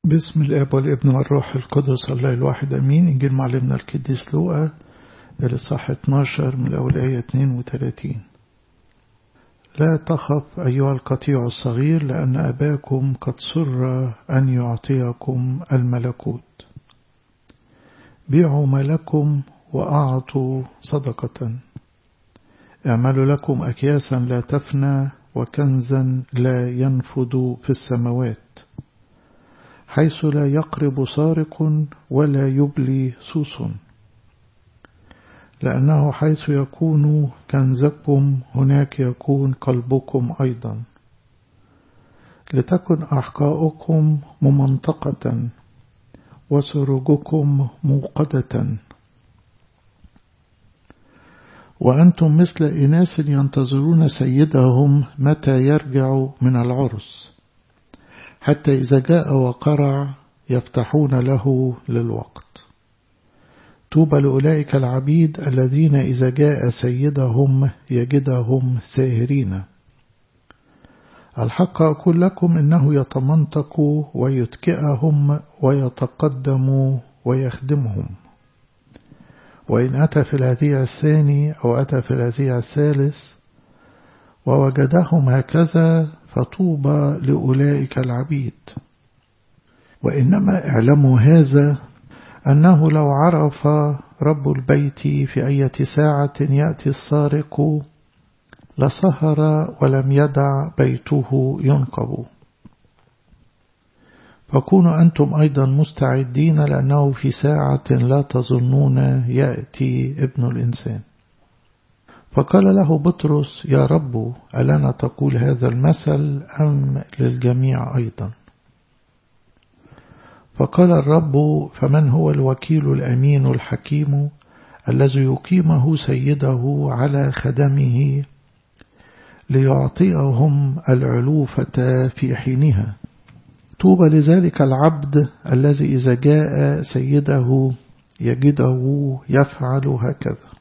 باسم الاب والابن والروح القدس الله الواحد امين انجيل معلمنا القديس لوقا الاصحاح 12 من الاوليه 32 لا تخف ايها القطيع الصغير لان اباكم قد سر ان يعطيكم الملكوت بيعوا ما لكم واعطوا صدقه اعملوا لكم اكياسا لا تفنى وكنزا لا ينفد في السماوات حيث لا يقرب سارق ولا يبلي سوس لأنه حيث يكون كنزكم هناك يكون قلبكم أيضا لتكن أحقاؤكم ممنطقة وسروجكم موقدة وأنتم مثل إناس ينتظرون سيدهم متى يرجع من العرس حتى إذا جاء وقرع يفتحون له للوقت طوبى لأولئك العبيد الذين إذا جاء سيدهم يجدهم ساهرين الحق أقول لكم إنه يتمنطق ويتكئهم ويتقدم ويخدمهم وإن أتى في الهديع الثاني أو أتى في الهديع الثالث ووجدهم هكذا فطوبى لأولئك العبيد وإنما اعلموا هذا أنه لو عرف رب البيت في أية ساعة يأتي السارق لسهر ولم يدع بيته ينقب فكونوا أنتم أيضا مستعدين لأنه في ساعة لا تظنون يأتي ابن الإنسان فقال له بطرس يا رب ألنا تقول هذا المثل أم للجميع أيضا فقال الرب فمن هو الوكيل الأمين الحكيم الذي يقيمه سيده على خدمه ليعطيهم العلوفة في حينها طوبى لذلك العبد الذي إذا جاء سيده يجده يفعل هكذا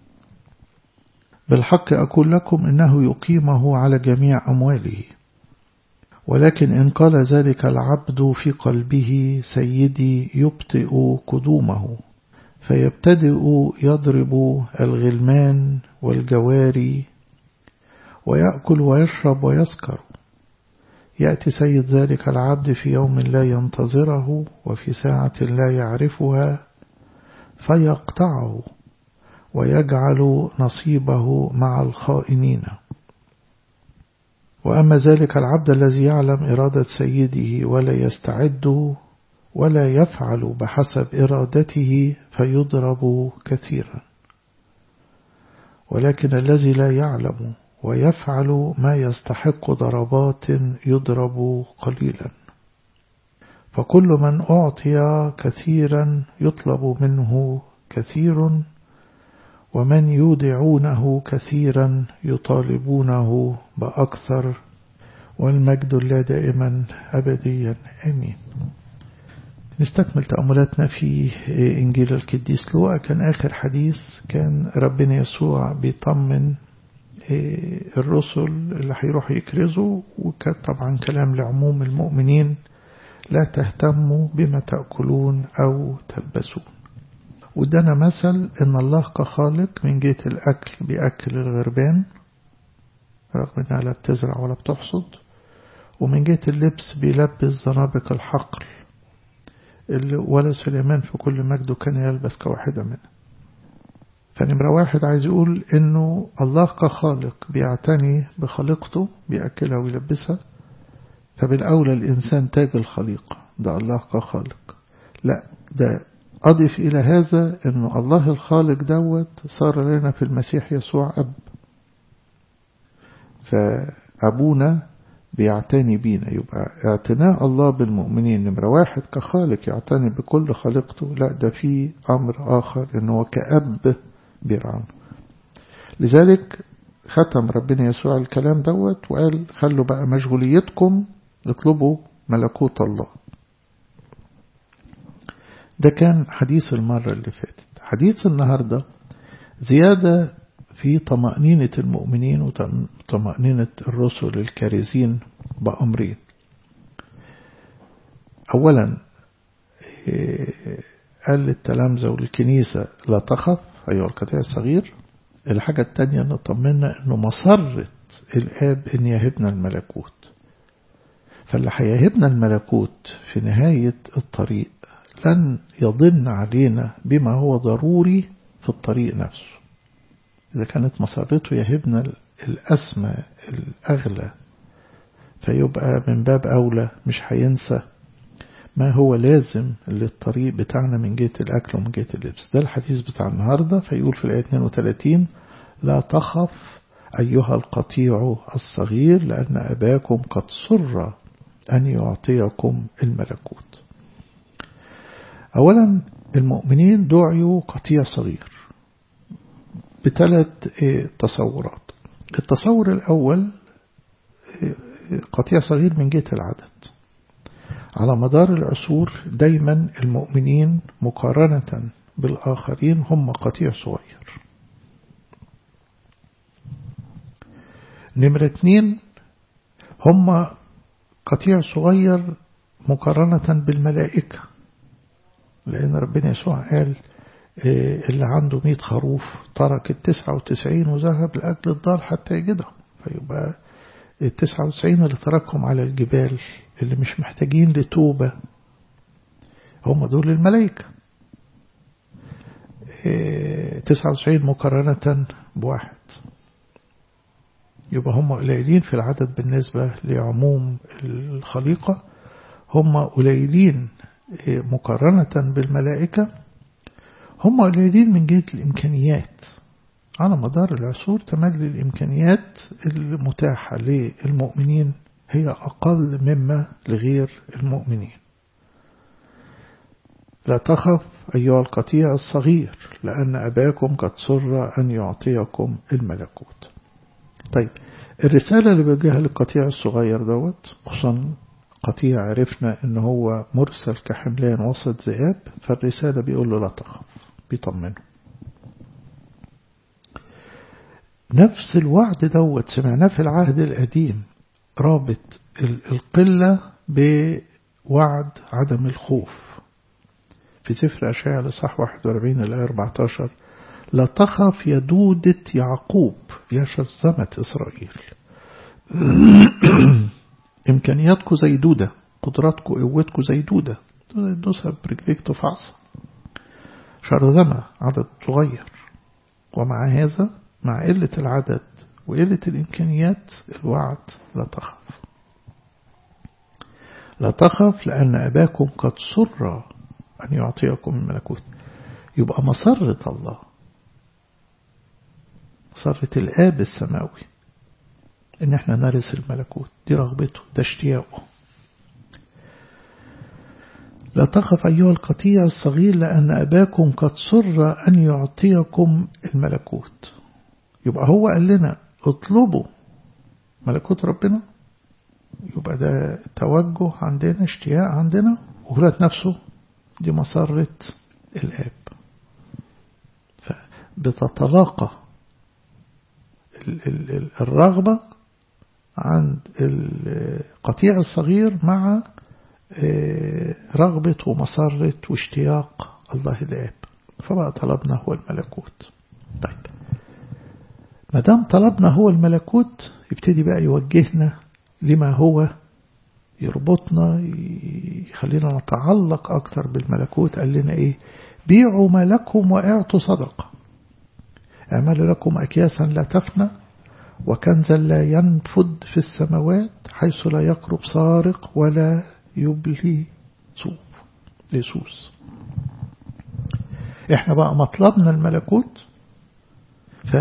بالحق أقول لكم إنه يقيمه على جميع أمواله ولكن إن قال ذلك العبد في قلبه سيدي يبطئ قدومه فيبتدئ يضرب الغلمان والجواري ويأكل ويشرب ويسكر يأتي سيد ذلك العبد في يوم لا ينتظره وفي ساعة لا يعرفها فيقطعه ويجعل نصيبه مع الخائنين وأما ذلك العبد الذي يعلم إرادة سيده ولا يستعد ولا يفعل بحسب إرادته فيضرب كثيرا ولكن الذي لا يعلم ويفعل ما يستحق ضربات يضرب قليلا فكل من أعطي كثيرا يطلب منه كثير ومن يودعونه كثيرا يطالبونه بأكثر والمجد الله دائما أبديا آمين نستكمل تأملاتنا في إنجيل القديس لوقا كان آخر حديث كان ربنا يسوع بيطمن الرسل اللي هيروحوا يكرزوا وكان طبعا كلام لعموم المؤمنين لا تهتموا بما تأكلون أو تلبسون ودنا مثل إن الله كخالق من جهة الأكل بأكل الغربان رغم إنها لا بتزرع ولا بتحصد ومن جهة اللبس بيلبس زنابق الحقل اللي ولا سليمان في كل مجده كان يلبس كواحدة منها فنمرة واحد عايز يقول إنه الله كخالق بيعتني بخليقته بيأكلها ويلبسها فبالأولى الإنسان تاج الخليقة ده الله كخالق لا ده أضف إلى هذا أن الله الخالق دوت صار لنا في المسيح يسوع أب فأبونا بيعتني بينا يبقى اعتناء الله بالمؤمنين نمرة واحد كخالق يعتني بكل خليقته لا ده في أمر آخر أنه كأب بيرعانا لذلك ختم ربنا يسوع الكلام دوت وقال خلوا بقى مشغوليتكم اطلبوا ملكوت الله ده كان حديث المرة اللي فاتت حديث النهاردة زيادة في طمأنينة المؤمنين وطمأنينة الرسل الكارزين بأمرين أولا قال للتلامذة وللكنيسة لا تخف أيها القطيع الصغير الحاجة التانية نطمنا أنه مسرة الآب أن يهبنا الملكوت فاللي هيهبنا الملكوت في نهاية الطريق لن يضن علينا بما هو ضروري في الطريق نفسه إذا كانت مسارته يهبنا الأسمى الأغلى فيبقى من باب أولى مش هينسى ما هو لازم للطريق بتاعنا من جهة الأكل ومن جهة اللبس ده الحديث بتاع النهاردة فيقول في الآية 32 لا تخف أيها القطيع الصغير لأن أباكم قد سر أن يعطيكم الملكوت أولا المؤمنين دعيوا قطيع صغير بثلاث تصورات التصور الأول قطيع صغير من جهة العدد على مدار العصور دايما المؤمنين مقارنة بالآخرين هم قطيع صغير نمرة اتنين هم قطيع صغير مقارنة بالملائكة لأن ربنا يسوع قال اللي عنده مئة خروف ترك التسعة وتسعين وذهب لأجل الضال حتى يجدهم فيبقى التسعة وتسعين اللي تركهم على الجبال اللي مش محتاجين لتوبة هم دول الملائكة تسعة وتسعين مقارنة بواحد يبقى هم قليلين في العدد بالنسبة لعموم الخليقة هم قليلين مقارنة بالملائكة هم قليلين من جهة الإمكانيات على مدار العصور تملي الإمكانيات المتاحة للمؤمنين هي أقل مما لغير المؤمنين لا تخف أيها القطيع الصغير لأن أباكم قد سر أن يعطيكم الملكوت طيب الرسالة اللي بيجيها للقطيع الصغير دوت خصوصا قطيع عرفنا ان هو مرسل كحملان وسط ذئاب فالرسالة بيقول له لا تخف بيطمنه نفس الوعد دوت سمعناه في العهد القديم رابط القلة بوعد عدم الخوف في سفر أشعياء لصح 41 إلى 14 لا تخف يا دودة يعقوب يا شرذمة إسرائيل إمكانياتكم زي دودة قدراتكم قوتكم زي دودة دوسها برجليك تفعص شرذمة عدد صغير ومع هذا مع قلة العدد وقلة الإمكانيات الوعد لا تخف لا تخف لأن أباكم قد سر أن يعطيكم الملكوت يبقى مسرة الله مسرة الآب السماوي إن احنا نرث الملكوت دي رغبته ده اشتياقه لا تخف أيها القطيع الصغير لأن أباكم قد سر أن يعطيكم الملكوت يبقى هو قال لنا اطلبوا ملكوت ربنا يبقى ده توجه عندنا اشتياق عندنا وفلات نفسه دي مسرة الآب فبتتلاقى الرغبة عند القطيع الصغير مع رغبة ومسرة واشتياق الله الآب فبقى طلبنا هو الملكوت طيب ما دام طلبنا هو الملكوت يبتدي بقى يوجهنا لما هو يربطنا يخلينا نتعلق أكثر بالملكوت قال لنا إيه بيعوا ما لكم وأعطوا صدقة اعملوا لكم أكياسا لا تفنى وكنزا لا ينفد في السماوات حيث لا يقرب سارق ولا يبلي صوف لصوص احنا بقى مطلبنا الملكوت ف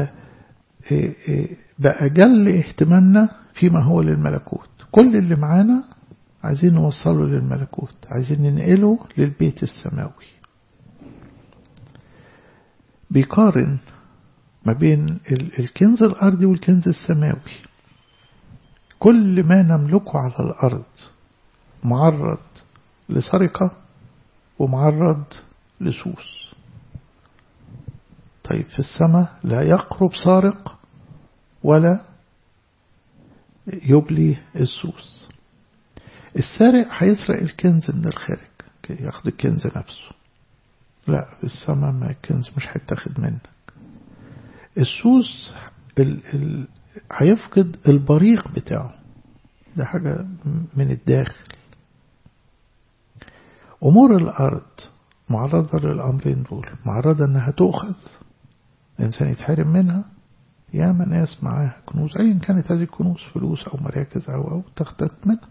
بقى جل اهتمامنا فيما هو للملكوت كل اللي معانا عايزين نوصله للملكوت عايزين ننقله للبيت السماوي بيقارن ما بين الكنز الأرضي والكنز السماوي كل ما نملكه على الأرض معرض لسرقة ومعرض لسوس طيب في السماء لا يقرب سارق ولا يبلي السوس السارق هيسرق الكنز من الخارج ياخد الكنز نفسه لا في السماء ما الكنز مش هيتاخد منك السوس ال ال هيفقد البريق بتاعه ده حاجة من الداخل أمور الأرض معرضة للأمرين دول معرضة أنها تؤخذ إنسان يتحرم منها ياما ناس معاها كنوز أيا كانت هذه الكنوز فلوس أو مراكز أو أو تختت منها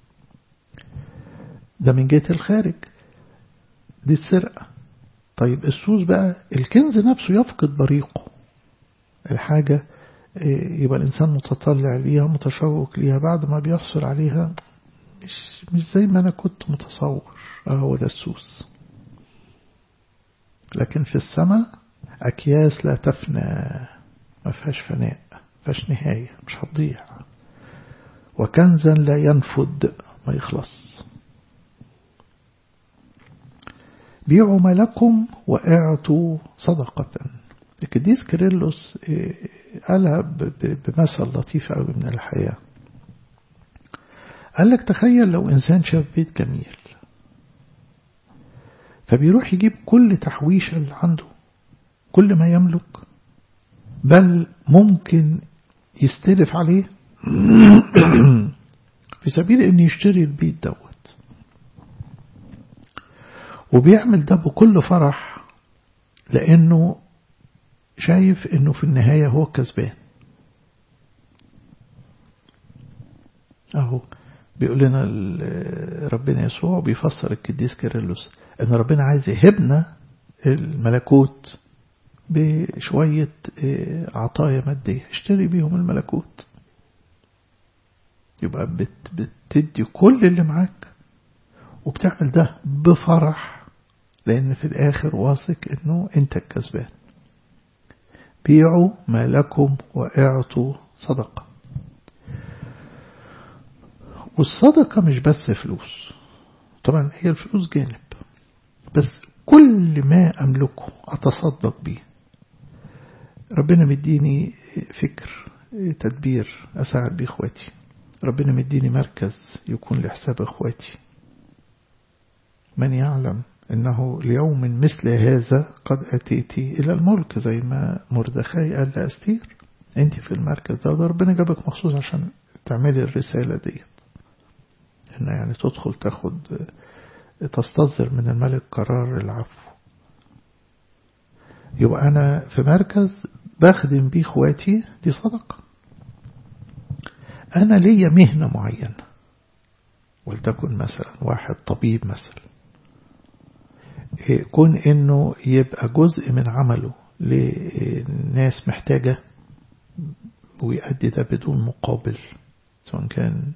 ده من جهة الخارج دي السرقة طيب السوس بقى الكنز نفسه يفقد بريقه الحاجة يبقى الإنسان متطلع ليها متشوق ليها بعد ما بيحصل عليها مش, مش زي ما أنا كنت متصور هو ده السوس لكن في السماء أكياس لا تفنى ما فيهاش فناء ما فيهاش نهاية مش هتضيع وكنزا لا ينفد ما يخلص بيعوا ما لكم واعطوا صدقة القديس كيرلس قالها بمثل لطيف قوي من الحياة قال لك تخيل لو إنسان شاف بيت جميل فبيروح يجيب كل تحويشة اللي عنده كل ما يملك بل ممكن يستلف عليه في سبيل ان يشتري البيت دوت وبيعمل ده بكل فرح لانه شايف انه في النهاية هو كسبان اهو بيقول لنا ربنا يسوع بيفسر القديس كيرلس ان ربنا عايز يهبنا الملكوت بشوية عطايا مادية اشتري بيهم الملكوت يبقى بت بتدي كل اللي معاك وبتعمل ده بفرح لأن في الآخر واثق إنه أنت الكسبان بيعوا ما لكم واعطوا صدقة والصدقة مش بس فلوس طبعا هي الفلوس جانب بس كل ما أملكه أتصدق بيه ربنا مديني فكر تدبير أساعد بيه إخواتي ربنا مديني مركز يكون لحساب إخواتي من يعلم إنه ليوم مثل هذا قد أتيت إلى الملك زي ما مردخاي قال لأستير أنت في المركز ده, ده ربنا جابك مخصوص عشان تعملي الرسالة دي إن يعني تدخل تاخد تستصدر من الملك قرار العفو يبقى أنا في مركز بخدم بيه اخواتي دي صدقة أنا ليا مهنة معينة ولتكن مثلا واحد طبيب مثلا كون انه يبقى جزء من عمله لناس محتاجة ويؤدي ده بدون مقابل سواء كان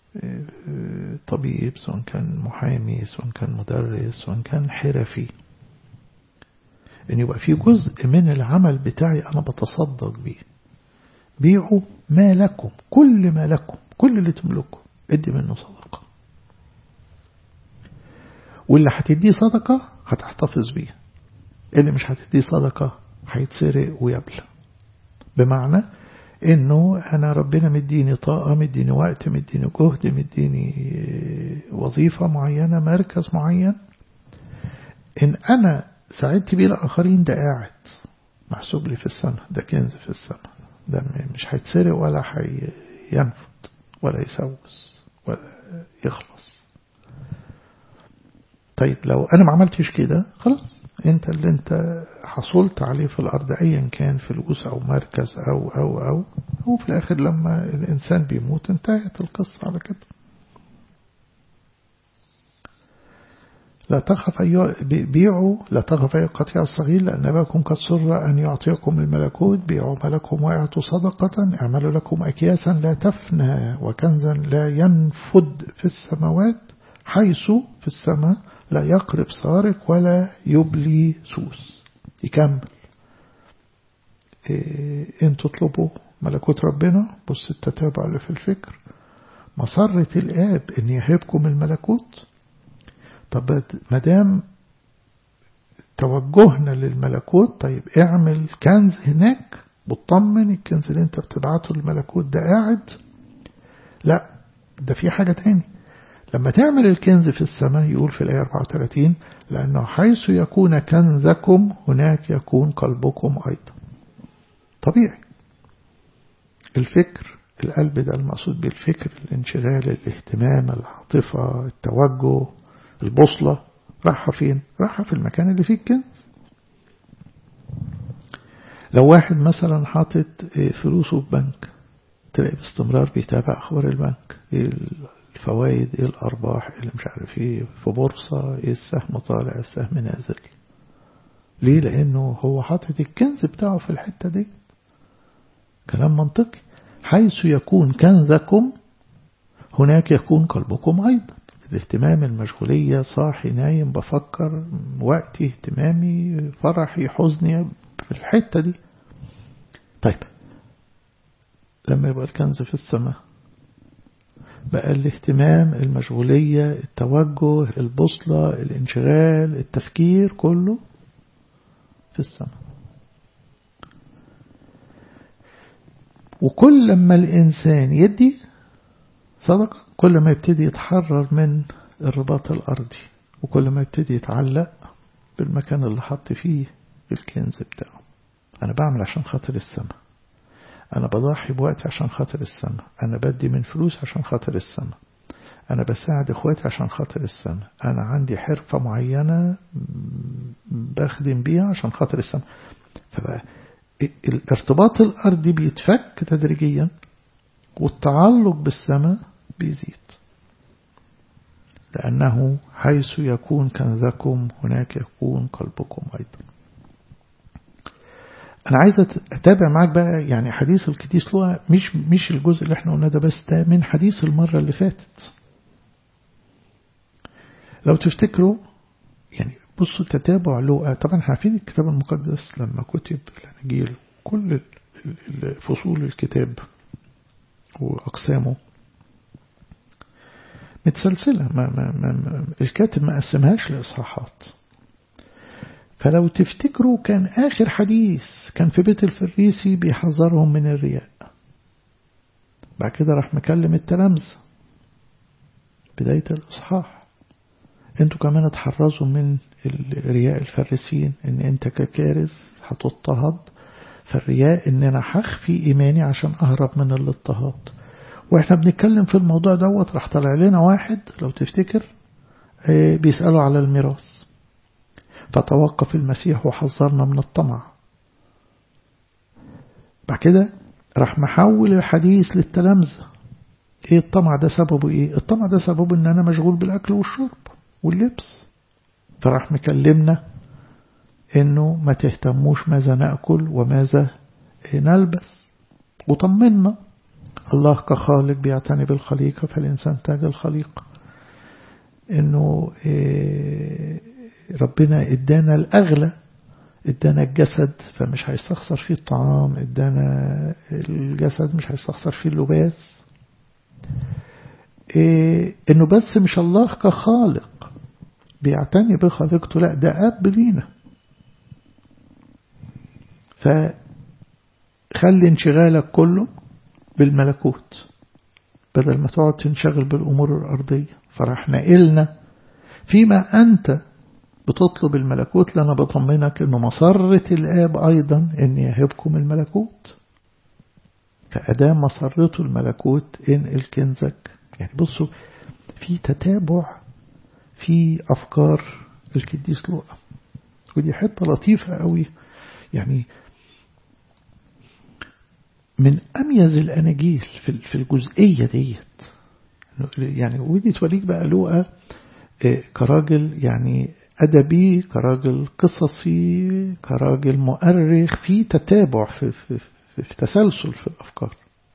طبيب سواء كان محامي سواء كان مدرس سواء كان حرفي ان يبقى في جزء من العمل بتاعي انا بتصدق بيه بيعوا ما لكم كل ما لكم كل اللي تملكه ادي منه صدقة واللي هتديه صدقة هتحتفظ بيه اللي مش هتديه صدقة هيتسرق ويبلى بمعنى انه انا ربنا مديني طاقة مديني وقت مديني جهد مديني وظيفة معينة مركز معين ان انا ساعدت بيه الآخرين ده قاعد محسوب لي في السماء ده كنز في السماء ده مش هيتسرق ولا هينفد ولا يسوس ولا يخلص طيب لو أنا ما عملتش كده خلاص أنت اللي أنت حصلت عليه في الأرض أيا كان فلوس أو مركز أو أو أو وفي الآخر لما الإنسان بيموت انتهت القصة على كده لا تخف أيها بيعوا لا تخف أيها القطيع الصغير لأن أباكم قد سر أن يعطيكم الملكوت بيعوا ملكم ويعطوا صدقة اعملوا لكم أكياسا لا تفنى وكنزا لا ينفد في السماوات حيث في السماء لا يقرب سارق ولا يبلي سوس يكمل إيه إن تطلبوا ملكوت ربنا بص التتابع اللي في الفكر مسرة الآب إن يهبكم الملكوت طب مدام توجهنا للملكوت طيب اعمل كنز هناك بتطمن الكنز اللي انت بتبعته للملكوت ده قاعد لا ده في حاجة تاني لما تعمل الكنز في السماء يقول في الآية 34 لأنه حيث يكون كنزكم هناك يكون قلبكم أيضا طبيعي الفكر القلب ده المقصود بالفكر الانشغال الاهتمام العاطفة التوجه البوصلة راحة فين راحة في المكان اللي فيه الكنز لو واحد مثلا حاطط فلوسه في بنك تلاقي باستمرار بيتابع أخبار البنك إيه الفوائد إيه الأرباح اللي مش عارف إيه في بورصة إيه السهم طالع السهم نازل ليه لأنه هو حاطط الكنز بتاعه في الحتة دي كلام منطقي حيث يكون كنزكم هناك يكون قلبكم أيضا الاهتمام المشغولية صاحي نايم بفكر وقتي اهتمامي فرحي حزني في الحتة دي طيب لما يبقى الكنز في السماء بقى الاهتمام المشغولية التوجه البوصلة الانشغال التفكير كله في السماء وكل ما الإنسان يدي صدقة كل ما يبتدي يتحرر من الرباط الأرضي وكل ما يبتدي يتعلق بالمكان اللي حط فيه الكنز بتاعه أنا بعمل عشان خاطر السماء أنا بضحي بوقتي عشان خاطر السماء أنا بدي من فلوس عشان خاطر السماء أنا بساعد إخواتي عشان خاطر السماء أنا عندي حرفة معينة بخدم بيها عشان خاطر السماء فبقى الارتباط الأرضي بيتفك تدريجيا والتعلق بالسماء بيزيد لأنه حيث يكون كنزكم هناك يكون قلبكم أيضا أنا عايز أتابع معاك بقى يعني حديث القديس لوقا مش مش الجزء اللي احنا قلناه ده بس ده من حديث المرة اللي فاتت لو تفتكروا يعني بصوا تتابع لوقا طبعا احنا عارفين الكتاب المقدس لما كتب الأناجيل كل فصول الكتاب وأقسامه متسلسلة ما ما ما الكاتب ما قسمهاش لإصحاحات فلو تفتكروا كان آخر حديث كان في بيت الفريسي بيحذرهم من الرياء بعد كده راح مكلم التلامذة بداية الإصحاح انتوا كمان اتحرزوا من الرياء الفريسيين ان انت ككارز هتضطهد فالرياء ان انا هخفي ايماني عشان اهرب من الاضطهاد واحنا بنتكلم في الموضوع دوت راح طلع لنا واحد لو تفتكر بيسأله على الميراث فتوقف المسيح وحذرنا من الطمع بعد كده راح محول الحديث للتلامذة ايه الطمع ده سببه ايه الطمع ده سببه ان انا مشغول بالاكل والشرب واللبس فراح مكلمنا انه ما تهتموش ماذا نأكل وماذا نلبس وطمنا الله كخالق بيعتني بالخليقة فالإنسان تاج الخليقة انه ربنا ادانا الاغلى ادانا الجسد فمش هيستخسر فيه الطعام ادانا الجسد مش هيستخسر فيه اللباس انه بس مش الله كخالق بيعتني بخالقته لا ده اب لينا فخلي انشغالك كله بالملكوت بدل ما تقعد تنشغل بالأمور الأرضية فراح نقلنا فيما أنت بتطلب الملكوت لأنا بطمنك أنه مسرة الآب أيضا أن يهبكم الملكوت فأدام مسرته الملكوت انقل كنزك يعني بصوا في تتابع في أفكار القديس لوقا ودي حتة لطيفة قوي يعني من أميز الأناجيل في الجزئية ديت يعني ودي توريك بقى لوقا كراجل يعني أدبي كراجل قصصي كراجل مؤرخ في تتابع في, في, في, في تسلسل في الأفكار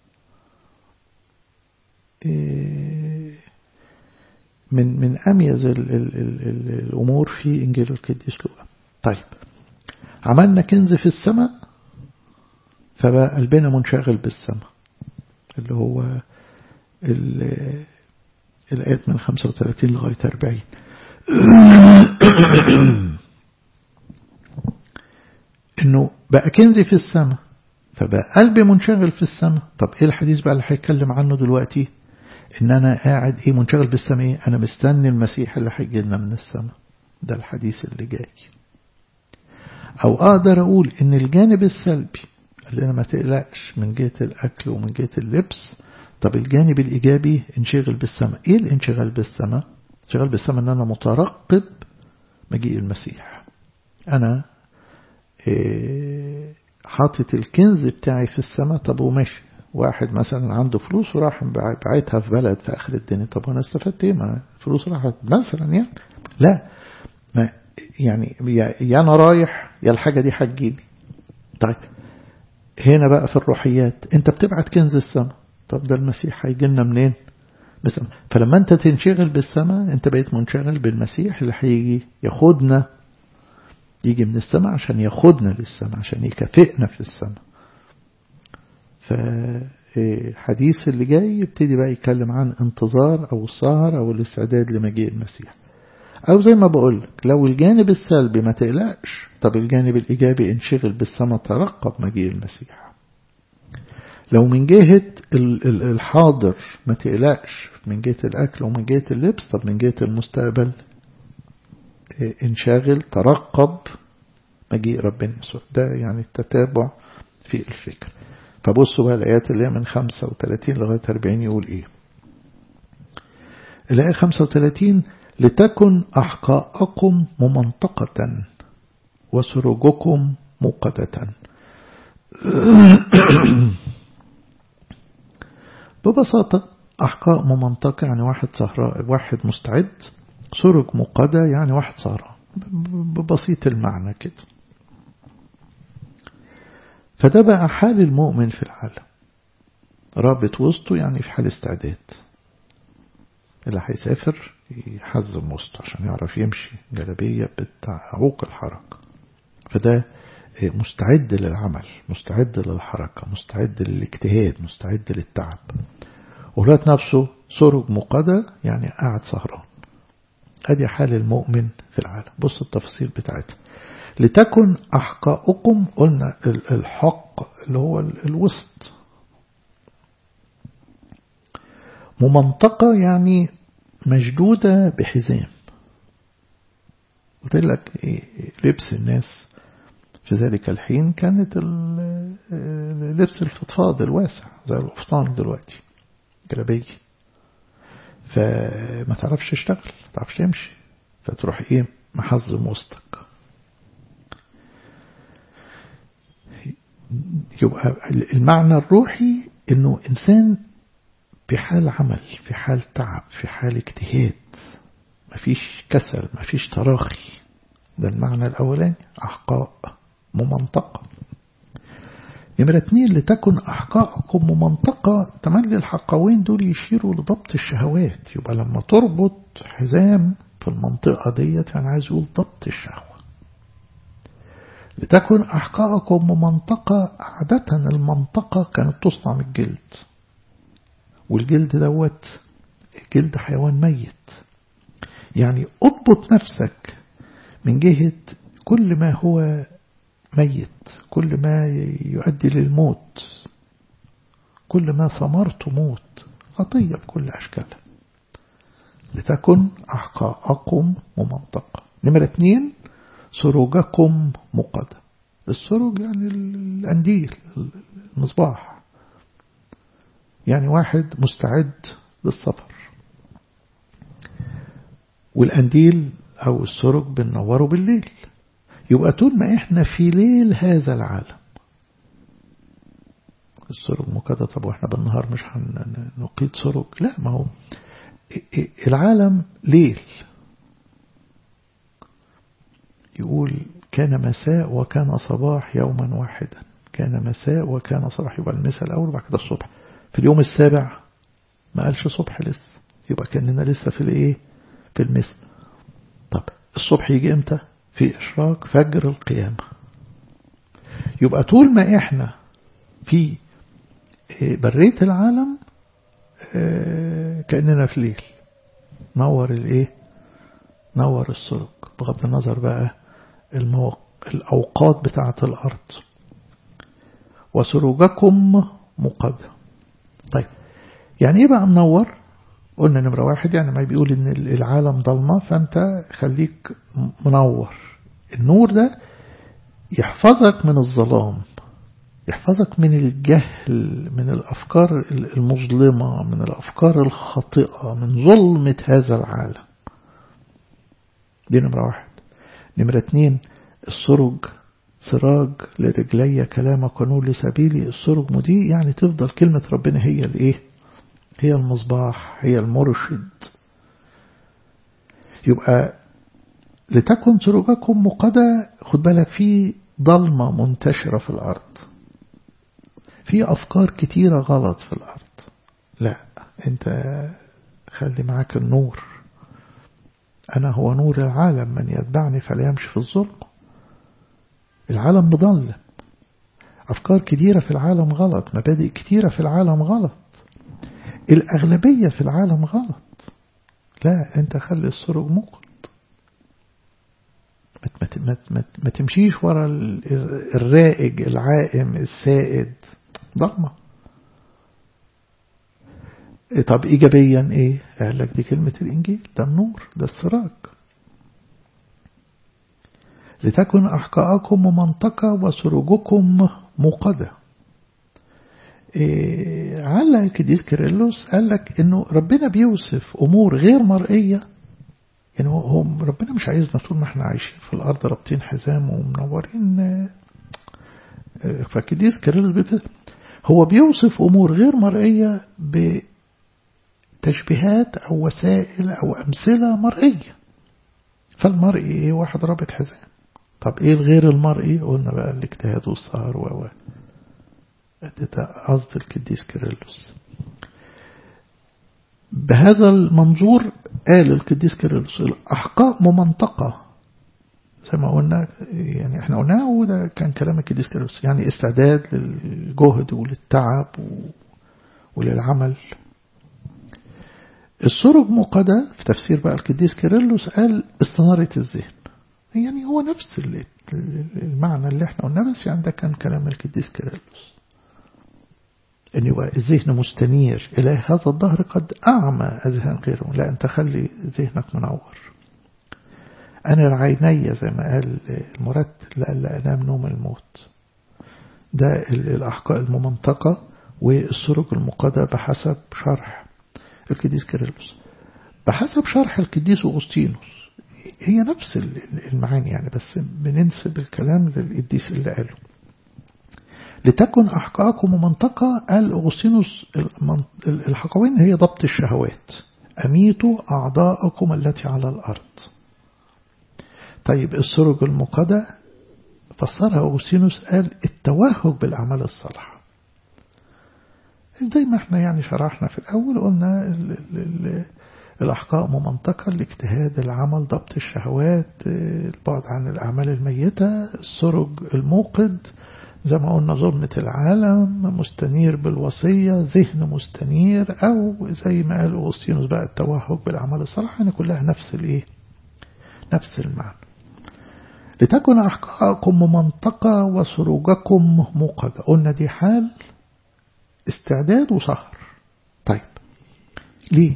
من من أميز ال ال ال ال الأمور في إنجيل القديس لوقا طيب عملنا كنز في السماء فبقى قلبنا منشغل بالسماء اللي هو الآيات من 35 لغاية 40 إنه بقى كنزي في السماء فبقى قلبي منشغل في السماء طب إيه الحديث بقى اللي هيتكلم عنه دلوقتي ان انا قاعد ايه منشغل بالسماء ايه انا مستني المسيح اللي هيجي لنا من السماء ده الحديث اللي جاي او اقدر اقول ان الجانب السلبي اللي انا ما تقلقش من جهة الاكل ومن جهة اللبس طب الجانب الايجابي انشغل بالسماء ايه الانشغال بالسماء انشغال بالسماء ان انا مترقب مجيء المسيح انا إيه حاطط الكنز بتاعي في السماء طب وماشي واحد مثلا عنده فلوس وراح بعتها في بلد في آخر الدنيا طب أنا استفدت إيه ما الفلوس راحت مثلا يعني لا ما يعني يا أنا رايح يا الحاجة دي هتجيلي طيب هنا بقى في الروحيات أنت بتبعت كنز السماء طب ده المسيح هيجي لنا منين بس فلما أنت تنشغل بالسماء أنت بقيت منشغل بالمسيح اللي هيجي ياخدنا يجي من السماء عشان ياخدنا للسماء عشان يكافئنا في السماء فالحديث اللي جاي يبتدي بقى يتكلم عن انتظار أو السهر أو الاستعداد لمجيء المسيح أو زي ما بقولك لو الجانب السلبي ما تقلقش طب الجانب الإيجابي انشغل بالسماء ترقب مجيء المسيح لو من جهة الحاضر ما تقلقش من جهة الأكل ومن جهة اللبس طب من جهة المستقبل انشغل ترقب مجيء ربنا يسوع ده يعني التتابع في الفكر فبصوا بقى الآيات اللي هي من 35 لغاية 40 يقول إيه الآية 35 لتكن أحقاءكم ممنطقة وسروجكم موقدة ببساطة أحقاء ممنطقة يعني واحد سهراء واحد مستعد سرج مقدة يعني واحد سهران ببسيط المعنى كده فده بقى حال المؤمن في العالم رابط وسطه يعني في حال استعداد اللي هيسافر يحزم وسطه عشان يعرف يمشي جلبية بتعوق الحركة فده مستعد للعمل مستعد للحركة مستعد للاجتهاد مستعد للتعب ولاة نفسه سرج مقدة يعني قاعد سهران ادي حال المؤمن في العالم بص التفاصيل بتاعتها لتكن أحقاؤكم قلنا الحق اللي هو الوسط ممنطقة يعني مشدودة بحزام قلت لك لبس الناس في ذلك الحين كانت لبس الفضفاض الواسع زي القفطان دلوقتي جلابية فما تعرفش تشتغل ما تعرفش تمشي فتروح ايه محزم وسطك يبقى المعنى الروحي انه انسان في حال عمل في حال تعب في حال اجتهاد مفيش كسل مفيش تراخي ده المعنى الاولاني احقاء ممنطقه نمرة اتنين لتكن أحقاءكم ممنطقة تملي الحقوين دول يشيروا لضبط الشهوات يبقى لما تربط حزام في المنطقة ديت يعني عايز يقول ضبط الشهوة لتكن أحقاءكم ممنطقة عادة المنطقة كانت تصنع من الجلد والجلد دوت جلد حيوان ميت يعني اضبط نفسك من جهة كل ما هو ميت كل ما يؤدي للموت كل ما ثمرته موت خطية بكل أشكالها لتكن أحقاءكم ممنطقة نمرة اثنين سروجكم مقدة السروج يعني الأنديل المصباح يعني واحد مستعد للسفر والأنديل أو السرج بننوره بالليل يبقى طول ما احنا في ليل هذا العالم السرج مكده طب واحنا بالنهار مش هنقيد سرج لا ما هو العالم ليل يقول كان مساء وكان صباح يوما واحدا كان مساء وكان صباح يبقى المساء الأول وبعد كده الصبح في اليوم السابع ما قالش صبح لسه يبقى كأننا لسه في الايه في المساء طب الصبح يجي امتى في إشراق فجر القيامة يبقى طول ما إحنا في برية العالم كأننا في ليل نور الإيه نور السرق بغض النظر بقى الموق... الأوقات بتاعة الأرض وسروجكم مقدم طيب يعني إيه بقى منور قلنا نمرة واحد يعني ما بيقول إن العالم ضلمة فأنت خليك منور النور ده يحفظك من الظلام يحفظك من الجهل من الأفكار المظلمة من الأفكار الخاطئة من ظلمة هذا العالم دي نمرة واحد نمرة اتنين السرج سراج لرجلي كلامك ونور لسبيلي السرج مدي يعني تفضل كلمة ربنا هي الايه هي المصباح هي المرشد يبقى لتكن سرجكم مقدة خد بالك في ضلمة منتشرة في الأرض في أفكار كتيرة غلط في الأرض لا أنت خلي معاك النور أنا هو نور العالم من يتبعني فلا يمشي في الظلم العالم مضلم أفكار كتيرة في العالم غلط مبادئ كتيرة في العالم غلط الأغلبية في العالم غلط لا أنت خلي السرج موقد ما, ما, ما تمشيش ورا الرائج العائم السائد ضلمة طب إيجابيا إيه قال لك دي كلمة الإنجيل ده النور ده السراج لتكن أحقاءكم منطقة وسروجكم موقدة إيه علق القديس كيرلس قال لك إنه ربنا بيوصف أمور غير مرئية يعني هو ربنا مش عايزنا طول ما احنا عايشين في الأرض رابطين حزام ومنورين فالقديس كيرلس بيقول هو بيوصف أمور غير مرئية بتشبيهات أو وسائل أو أمثلة مرئية فالمرئي إيه واحد رابط حزام طب إيه الغير المرئي قلنا بقى الاجتهاد والسهر و ده قصد القديس كيرلس بهذا المنظور قال القديس كيرلس الأحقاء ممنطقة زي ما قلنا يعني احنا قلناه وده كان كلام القديس كيرلس يعني استعداد للجهد وللتعب وللعمل السرج مقدة في تفسير بقى القديس كيرلس قال استنارة الذهن يعني هو نفس المعنى اللي احنا قلناه بس يعني ده كان كلام القديس كيرلس ان يبقى الذهن مستنير الى هذا الظهر قد اعمى اذهان غيره لا انت خلي ذهنك منور انا العيني زي ما قال المرتل لألا انام نوم الموت ده الاحقاء الممنطقه والسرج المقادة بحسب شرح القديس كيرلس بحسب شرح القديس أغسطينوس هي نفس المعاني يعني بس بننسب الكلام للقديس اللي قاله لتكن أحقاكم منطقة قال أغسطينوس الحقوين هي ضبط الشهوات أميتوا أعضاءكم التي على الأرض طيب السرج المقدة فسرها أغسطينوس قال التوهج بالأعمال الصالحة زي ما احنا يعني شرحنا في الأول قلنا ال ال ال الأحقاء ممنطقة الاجتهاد العمل ضبط الشهوات البعد عن الأعمال الميتة السرج الموقد زي ما قلنا ظلمة العالم مستنير بالوصية ذهن مستنير أو زي ما قال أغسطينوس بقى التوهج بالأعمال الصالحة يعني كلها نفس الإيه نفس المعنى لتكن أحقاءكم ممنطقة وسروجكم موقدة قلنا دي حال استعداد وسهر طيب ليه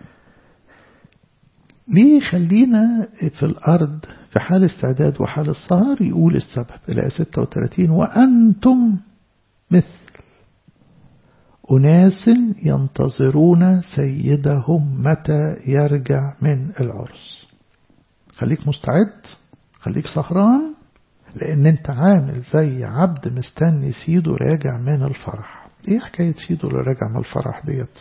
ليه خلينا في الأرض في حال استعداد وحال السهر يقول السبب إلى 36 وأنتم مثل أناس ينتظرون سيدهم متى يرجع من العرس خليك مستعد خليك سهران لأن أنت عامل زي عبد مستني سيده راجع من الفرح إيه حكاية سيده اللي راجع من الفرح ديت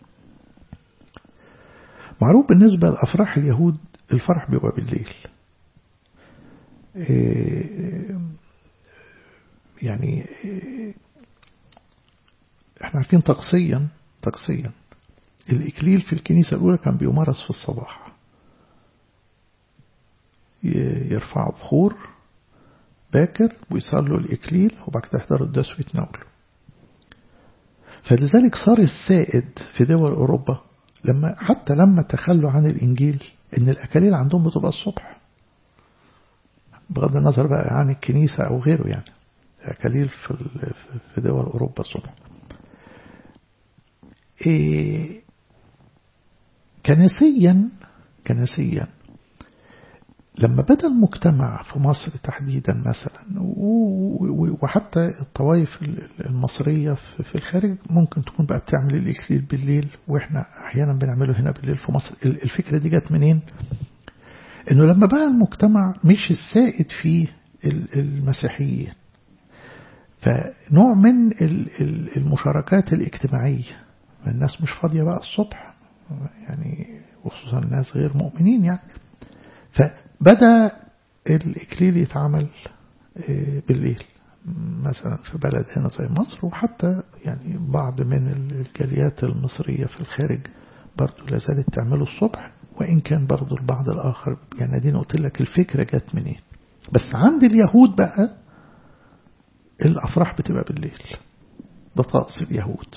معروف بالنسبة لأفراح اليهود الفرح بيبقى بالليل يعني احنا عارفين طقسيا طقسيا الإكليل في الكنيسة الأولى كان بيمارس في الصباح يرفعوا بخور باكر ويصلوا الإكليل وبعد كده يحضروا الدس ويتناولوا فلذلك صار السائد في دول أوروبا لما حتى لما تخلوا عن الإنجيل إن الأكاليل عندهم بتبقى الصبح بغض النظر بقى عن الكنيسة أو غيره يعني أكاليل في في دول أوروبا الصبح إيه كنسيا كنسيا لما بدأ المجتمع في مصر تحديدا مثلا وحتى الطوائف المصرية في الخارج ممكن تكون بقى بتعمل الإكليل بالليل وإحنا أحيانا بنعمله هنا بالليل في مصر الفكرة دي جت منين إنه لما بقى المجتمع مش السائد فيه المسيحيين فنوع من المشاركات الاجتماعية الناس مش فاضية بقى الصبح يعني وخصوصا الناس غير مؤمنين يعني فبدأ الإكليل يتعمل بالليل مثلا في بلد هنا زي مصر وحتى يعني بعض من الجاليات المصرية في الخارج برضو لازالت تعمله الصبح وإن كان برضو البعض الآخر يعني دي قلت لك الفكرة جت منين بس عند اليهود بقى الأفراح بتبقى بالليل ده طقس اليهود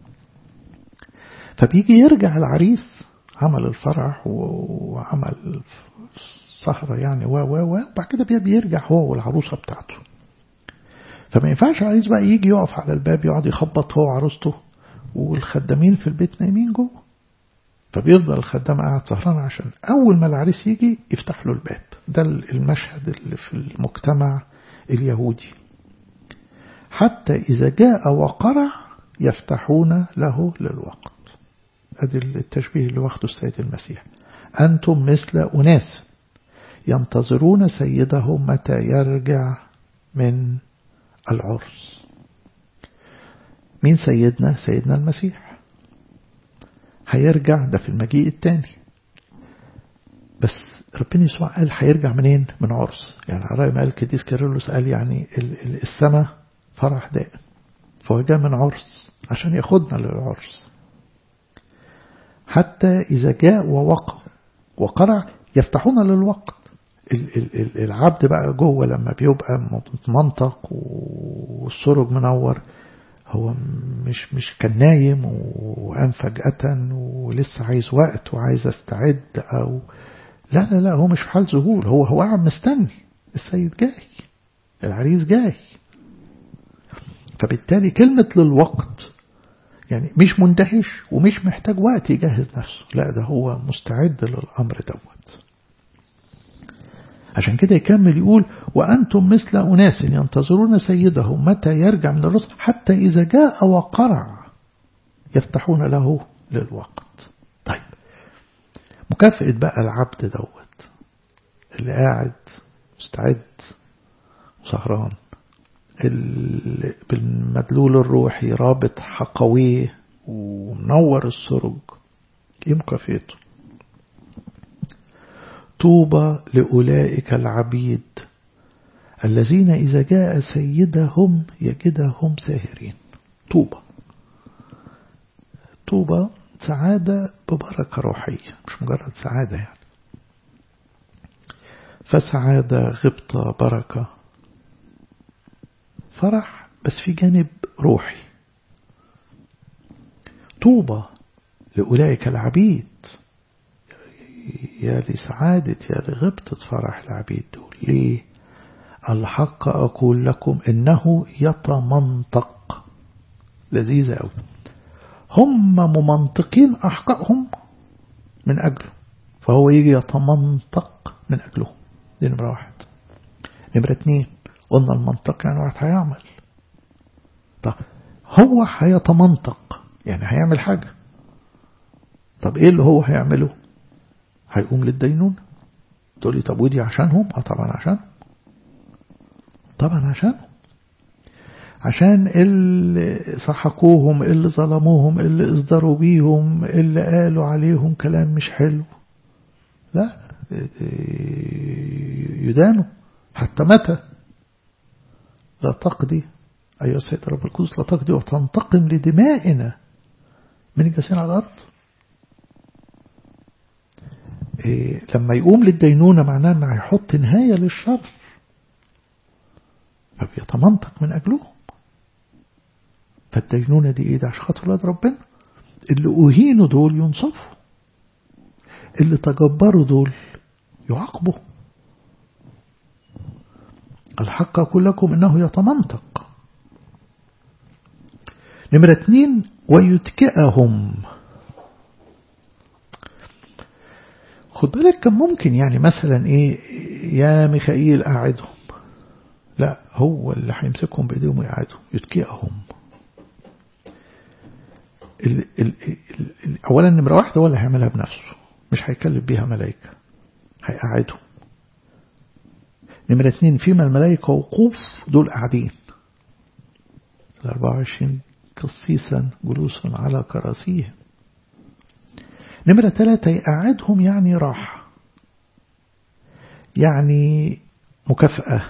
فبيجي يرجع العريس عمل الفرح وعمل سهرة يعني و و و وبعد كده بيرجع هو والعروسة بتاعته فما ينفعش العريس بقى يجي يقف على الباب يقعد يخبط هو وعروسته والخدامين في البيت نايمين جوه فبيفضل الخدام قاعد سهران عشان أول ما العريس يجي يفتح له الباب ده المشهد اللي في المجتمع اليهودي حتى إذا جاء وقرع يفتحون له للوقت أدي التشبيه اللي واخده السيد المسيح أنتم مثل أناس ينتظرون سيدهم متى يرجع من العرس مين سيدنا سيدنا المسيح هيرجع ده في المجيء الثاني بس ربنا يسوع قال هيرجع منين من عرس يعني على ما قال كديس كيرلس قال يعني السماء فرح دائم فهو جاء من عرس عشان ياخدنا للعرس حتى إذا جاء ووقع وقرع يفتحون للوقت العبد بقى جوه لما بيبقى منطق والسرج منور هو مش مش كان نايم وقام فجأة ولسه عايز وقت وعايز استعد أو لا لا لا هو مش في حال ذهول هو هو قاعد مستني السيد جاي العريس جاي فبالتالي كلمة للوقت يعني مش مندهش ومش محتاج وقت يجهز نفسه لا ده هو مستعد للأمر دوت عشان كده يكمل يقول وأنتم مثل أناس ينتظرون سيدهم متى يرجع من الرسل حتى إذا جاء وقرع يفتحون له للوقت طيب مكافأة بقى العبد دوت اللي قاعد مستعد وسهران بالمدلول الروحي رابط حقويه ومنور السرج ايه مكافئته طوبى لأولئك العبيد الذين إذا جاء سيدهم يجدهم ساهرين طوبى طوبى سعادة ببركة روحية مش مجرد سعادة يعني فسعادة غبطة بركة فرح بس في جانب روحي طوبى لأولئك العبيد يا لسعادة يا لغبطة فرح العبيد دول ليه الحق أقول لكم إنه يتمنطق لذيذة أوي هم ممنطقين أحقائهم من أجله فهو يجي يتمنطق من أجلهم دي نمرة واحد نمرة اتنين قلنا المنطق يعني واحد هيعمل طب هو هيتمنطق يعني هيعمل حاجة طب ايه اللي هو هيعمله هيقوم للدينون تقول لي طب ودي عشانهم اه طبعا عشان طبعا عشان عشان اللي صحكوهم اللي ظلموهم اللي اصدروا بيهم اللي قالوا عليهم كلام مش حلو لا يدانوا حتى متى لا تقضي أيها السيد رب القدس لا تقضي وتنتقم لدمائنا من الجالسين على الأرض إيه لما يقوم للدينونة معناه أنه هيحط نهاية للشر فبيتمنطق من أجلهم فالدينونة دي إيه ده عشان خاطر ولاد ربنا اللي أهينوا دول ينصفوا اللي تجبروا دول يعاقبوا الحق أقول لكم إنه يتمنطق نمرة اتنين ويتكئهم خد بالك كان ممكن يعني مثلا ايه يا ميخائيل قاعدهم لا هو اللي هيمسكهم بايديهم ويقعدهم يتكئهم ال ال ال اولا نمره واحده هو اللي هيعملها بنفسه مش هيكلف بيها ملائكه هيقعدهم نمرة اتنين فيما الملائكة وقوف دول قاعدين ال 24 قسيسا جلوس على كراسيهم نمرة ثلاثة يقعدهم يعني راحة يعني مكافأة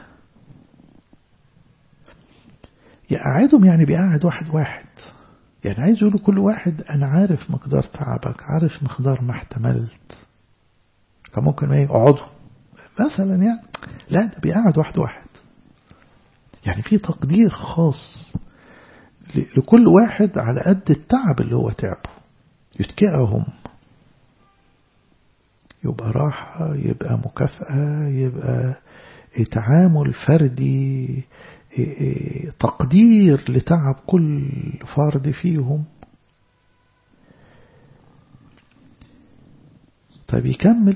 يقعدهم يعني بيقعد واحد واحد يعني عايز يقولوا كل واحد أنا عارف مقدار تعبك عارف مقدار ما احتملت كان ممكن ما يقعدوا مثلا يعني لا ده بيقعد واحد واحد يعني في تقدير خاص لكل واحد على قد التعب اللي هو تعبه يتكئهم يبقى راحة يبقى مكافأة يبقى تعامل فردي تقدير لتعب كل فرد فيهم طيب يكمل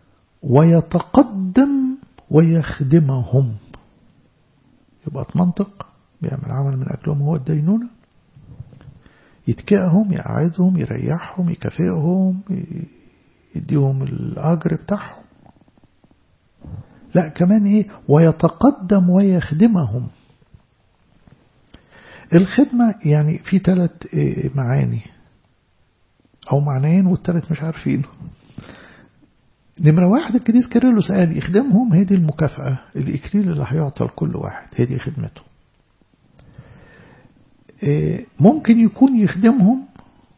ويتقدم ويخدمهم يبقى منطق بيعمل عمل من أجلهم هو الدينونة يتكئهم يقعدهم يريحهم يكافئهم يديهم الأجر بتاعهم لا كمان إيه ويتقدم ويخدمهم الخدمة يعني في ثلاث معاني أو معنيين والثالث مش عارفينه نمرة واحد القديس كيرلس قال يخدمهم هي دي المكافأة الإكليل اللي هيعطى لكل واحد هي دي خدمته ممكن يكون يخدمهم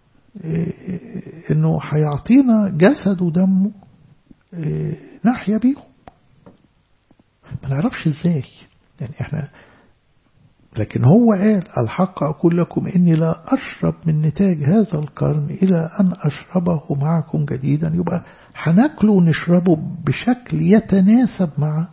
انه هيعطينا جسد ودمه نحيا بيهم ما نعرفش ازاي يعني احنا لكن هو قال الحق أقول لكم إني لا أشرب من نتاج هذا القرن إلى أن أشربه معكم جديدا يبقى هناكله ونشربه بشكل يتناسب مع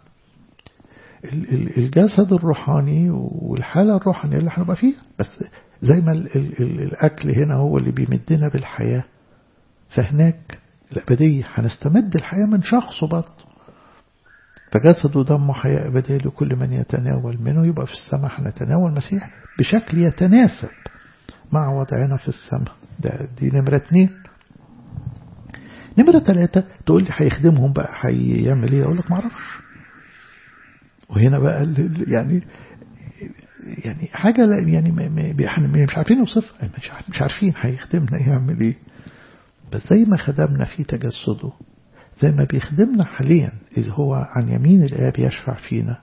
الجسد الروحاني والحالة الروحانية اللي هنبقى فيها بس زي ما ال ال ال الأكل هنا هو اللي بيمدنا بالحياة فهناك الأبدية هنستمد الحياة من شخصه برضه فجسد ودمه حياة أبدية لكل من يتناول منه يبقى في السماء هنتناول المسيح بشكل يتناسب مع وضعنا في السماء ده دي نمرة اتنين نمرة ثلاثة تقول لي هيخدمهم بقى هيعمل ايه اقول لك معرفش وهنا بقى يعني يعني حاجة يعني احنا مش عارفين نوصفها مش عارفين هيخدمنا يعمل ايه بس زي ما خدمنا في تجسده زي ما بيخدمنا حاليا إذ هو عن يمين الآب يشفع فينا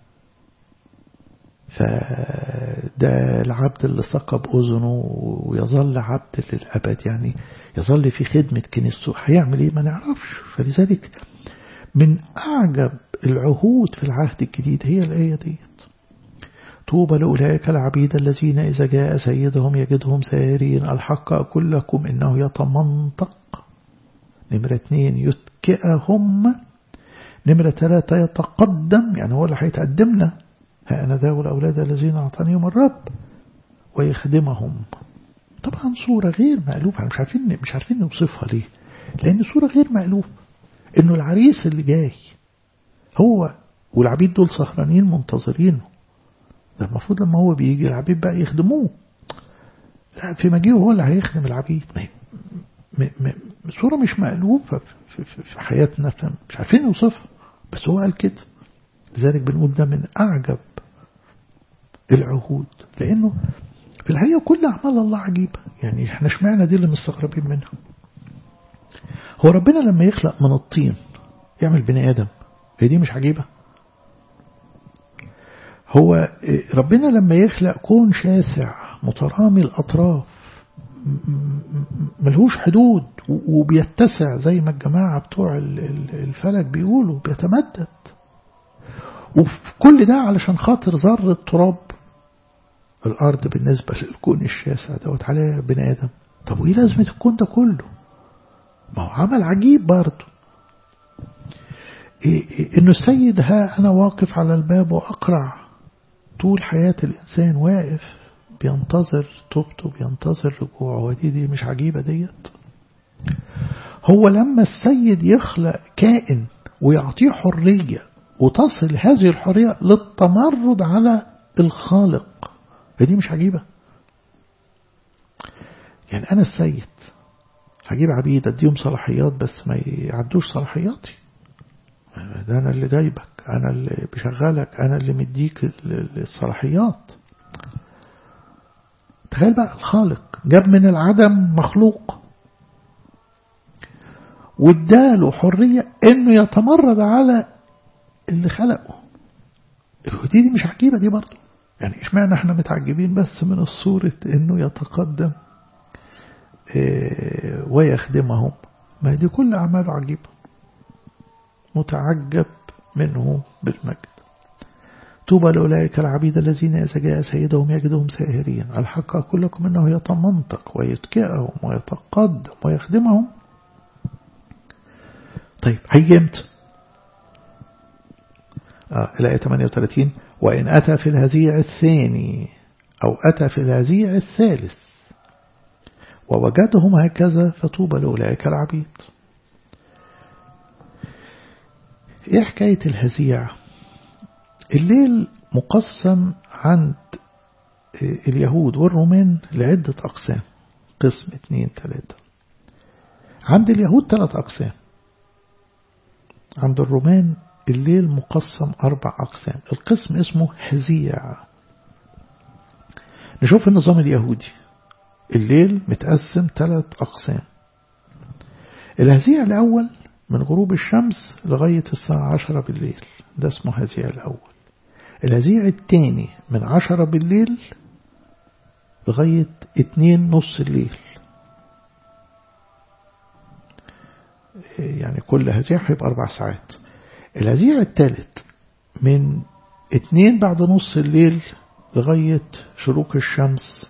فده العبد اللي ثقب أذنه ويظل عبد للأبد يعني يظل في خدمة كنيسته هيعمل إيه ما نعرفش فلذلك من أعجب العهود في العهد الجديد هي الآية ديت طوبى لأولئك العبيد الذين إذا جاء سيدهم يجدهم سائرين الحق أقول لكم إنه يتمنطق نمرة اثنين يتكئهم نمرة ثلاثة يتقدم يعني هو اللي هيتقدمنا ها أنا ذا الأولاد الذين أعطانيهم الرب ويخدمهم طبعا صورة غير مألوفة مش عارفين مش عارفين نوصفها ليه لأن صورة غير مألوفة إنه العريس اللي جاي هو والعبيد دول سهرانين منتظرينه ده المفروض لما هو بيجي العبيد بقى يخدموه لا في مجيئه هو اللي هيخدم العبيد م م صورة مش مألوفة في, في, في حياتنا مش عارفين نوصفها بس هو قال كده لذلك بنقول ده من أعجب العهود لأنه في الحقيقة كل أعمال الله عجيبة يعني احنا اشمعنا دي اللي مستغربين منها هو ربنا لما يخلق من الطين يعمل بني آدم هي دي مش عجيبة هو ربنا لما يخلق كون شاسع مترامي الأطراف ملهوش حدود وبيتسع زي ما الجماعة بتوع الفلك بيقولوا بيتمدد وفي كل ده علشان خاطر ذرة تراب الأرض بالنسبة للكون الشاسع دوت عليه بني آدم طب وإيه لازمة الكون ده كله ما هو عمل عجيب برضه إيه إيه إنه السيد ها أنا واقف على الباب وأقرع طول حياة الإنسان واقف بينتظر توبته بينتظر رجوعه ودي دي مش عجيبة ديت هو لما السيد يخلق كائن ويعطيه حرية وتصل هذه الحرية للتمرد على الخالق فدي مش عجيبة يعني أنا السيد هجيب عبيد أديهم صلاحيات بس ما يعدوش صلاحياتي ده أنا اللي جايبك أنا اللي بشغلك أنا اللي مديك الصلاحيات تخيل بقى الخالق جاب من العدم مخلوق واداله حرية انه يتمرد على اللي خلقه دي, دي مش عجيبة دي برضه يعني اشمعنى احنا متعجبين بس من الصورة انه يتقدم اه ويخدمهم ما دي كل اعماله عجيبة متعجب منه بالمجد طوبى لأولئك العبيد الذين إذا جاء سيدهم يجدهم ساهرين الحق أقول لكم إنه يتمنطق ويتكئهم ويتقدم ويخدمهم طيب هيجي امتى آه الآية 38 وإن أتى في الهزيع الثاني أو أتى في الهزيع الثالث ووجدهم هكذا فطوبى لأولئك العبيد إيه حكاية الهزيع الليل مقسم عند اليهود والرومان لعدة أقسام قسم اثنين ثلاثة عند اليهود ثلاث أقسام عند الرومان الليل مقسم أربع أقسام القسم اسمه هزيع نشوف النظام اليهودي الليل متقسم ثلاث أقسام الهزيع الأول من غروب الشمس لغاية الساعة عشرة بالليل ده اسمه هزيع الأول الهزيع الثاني من عشرة بالليل لغاية اتنين نص الليل يعني كل هزيع هيبقى أربع ساعات الهزيع الثالث من اتنين بعد نص الليل لغاية شروق الشمس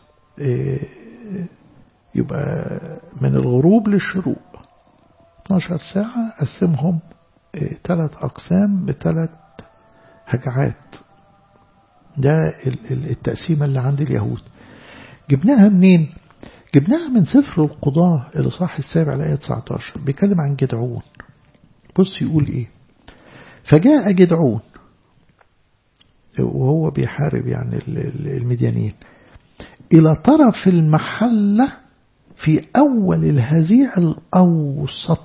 يبقى من الغروب للشروق 12 ساعة قسمهم ثلاث أقسام بثلاث هجعات ده التقسيمة اللي عند اليهود جبناها منين جبناها من سفر القضاء الإصحاح السابع الآية 19 بيتكلم عن جدعون بص يقول إيه فجاء جدعون وهو بيحارب يعني المديانين إلى طرف المحلة في أول الهزيع الأوسط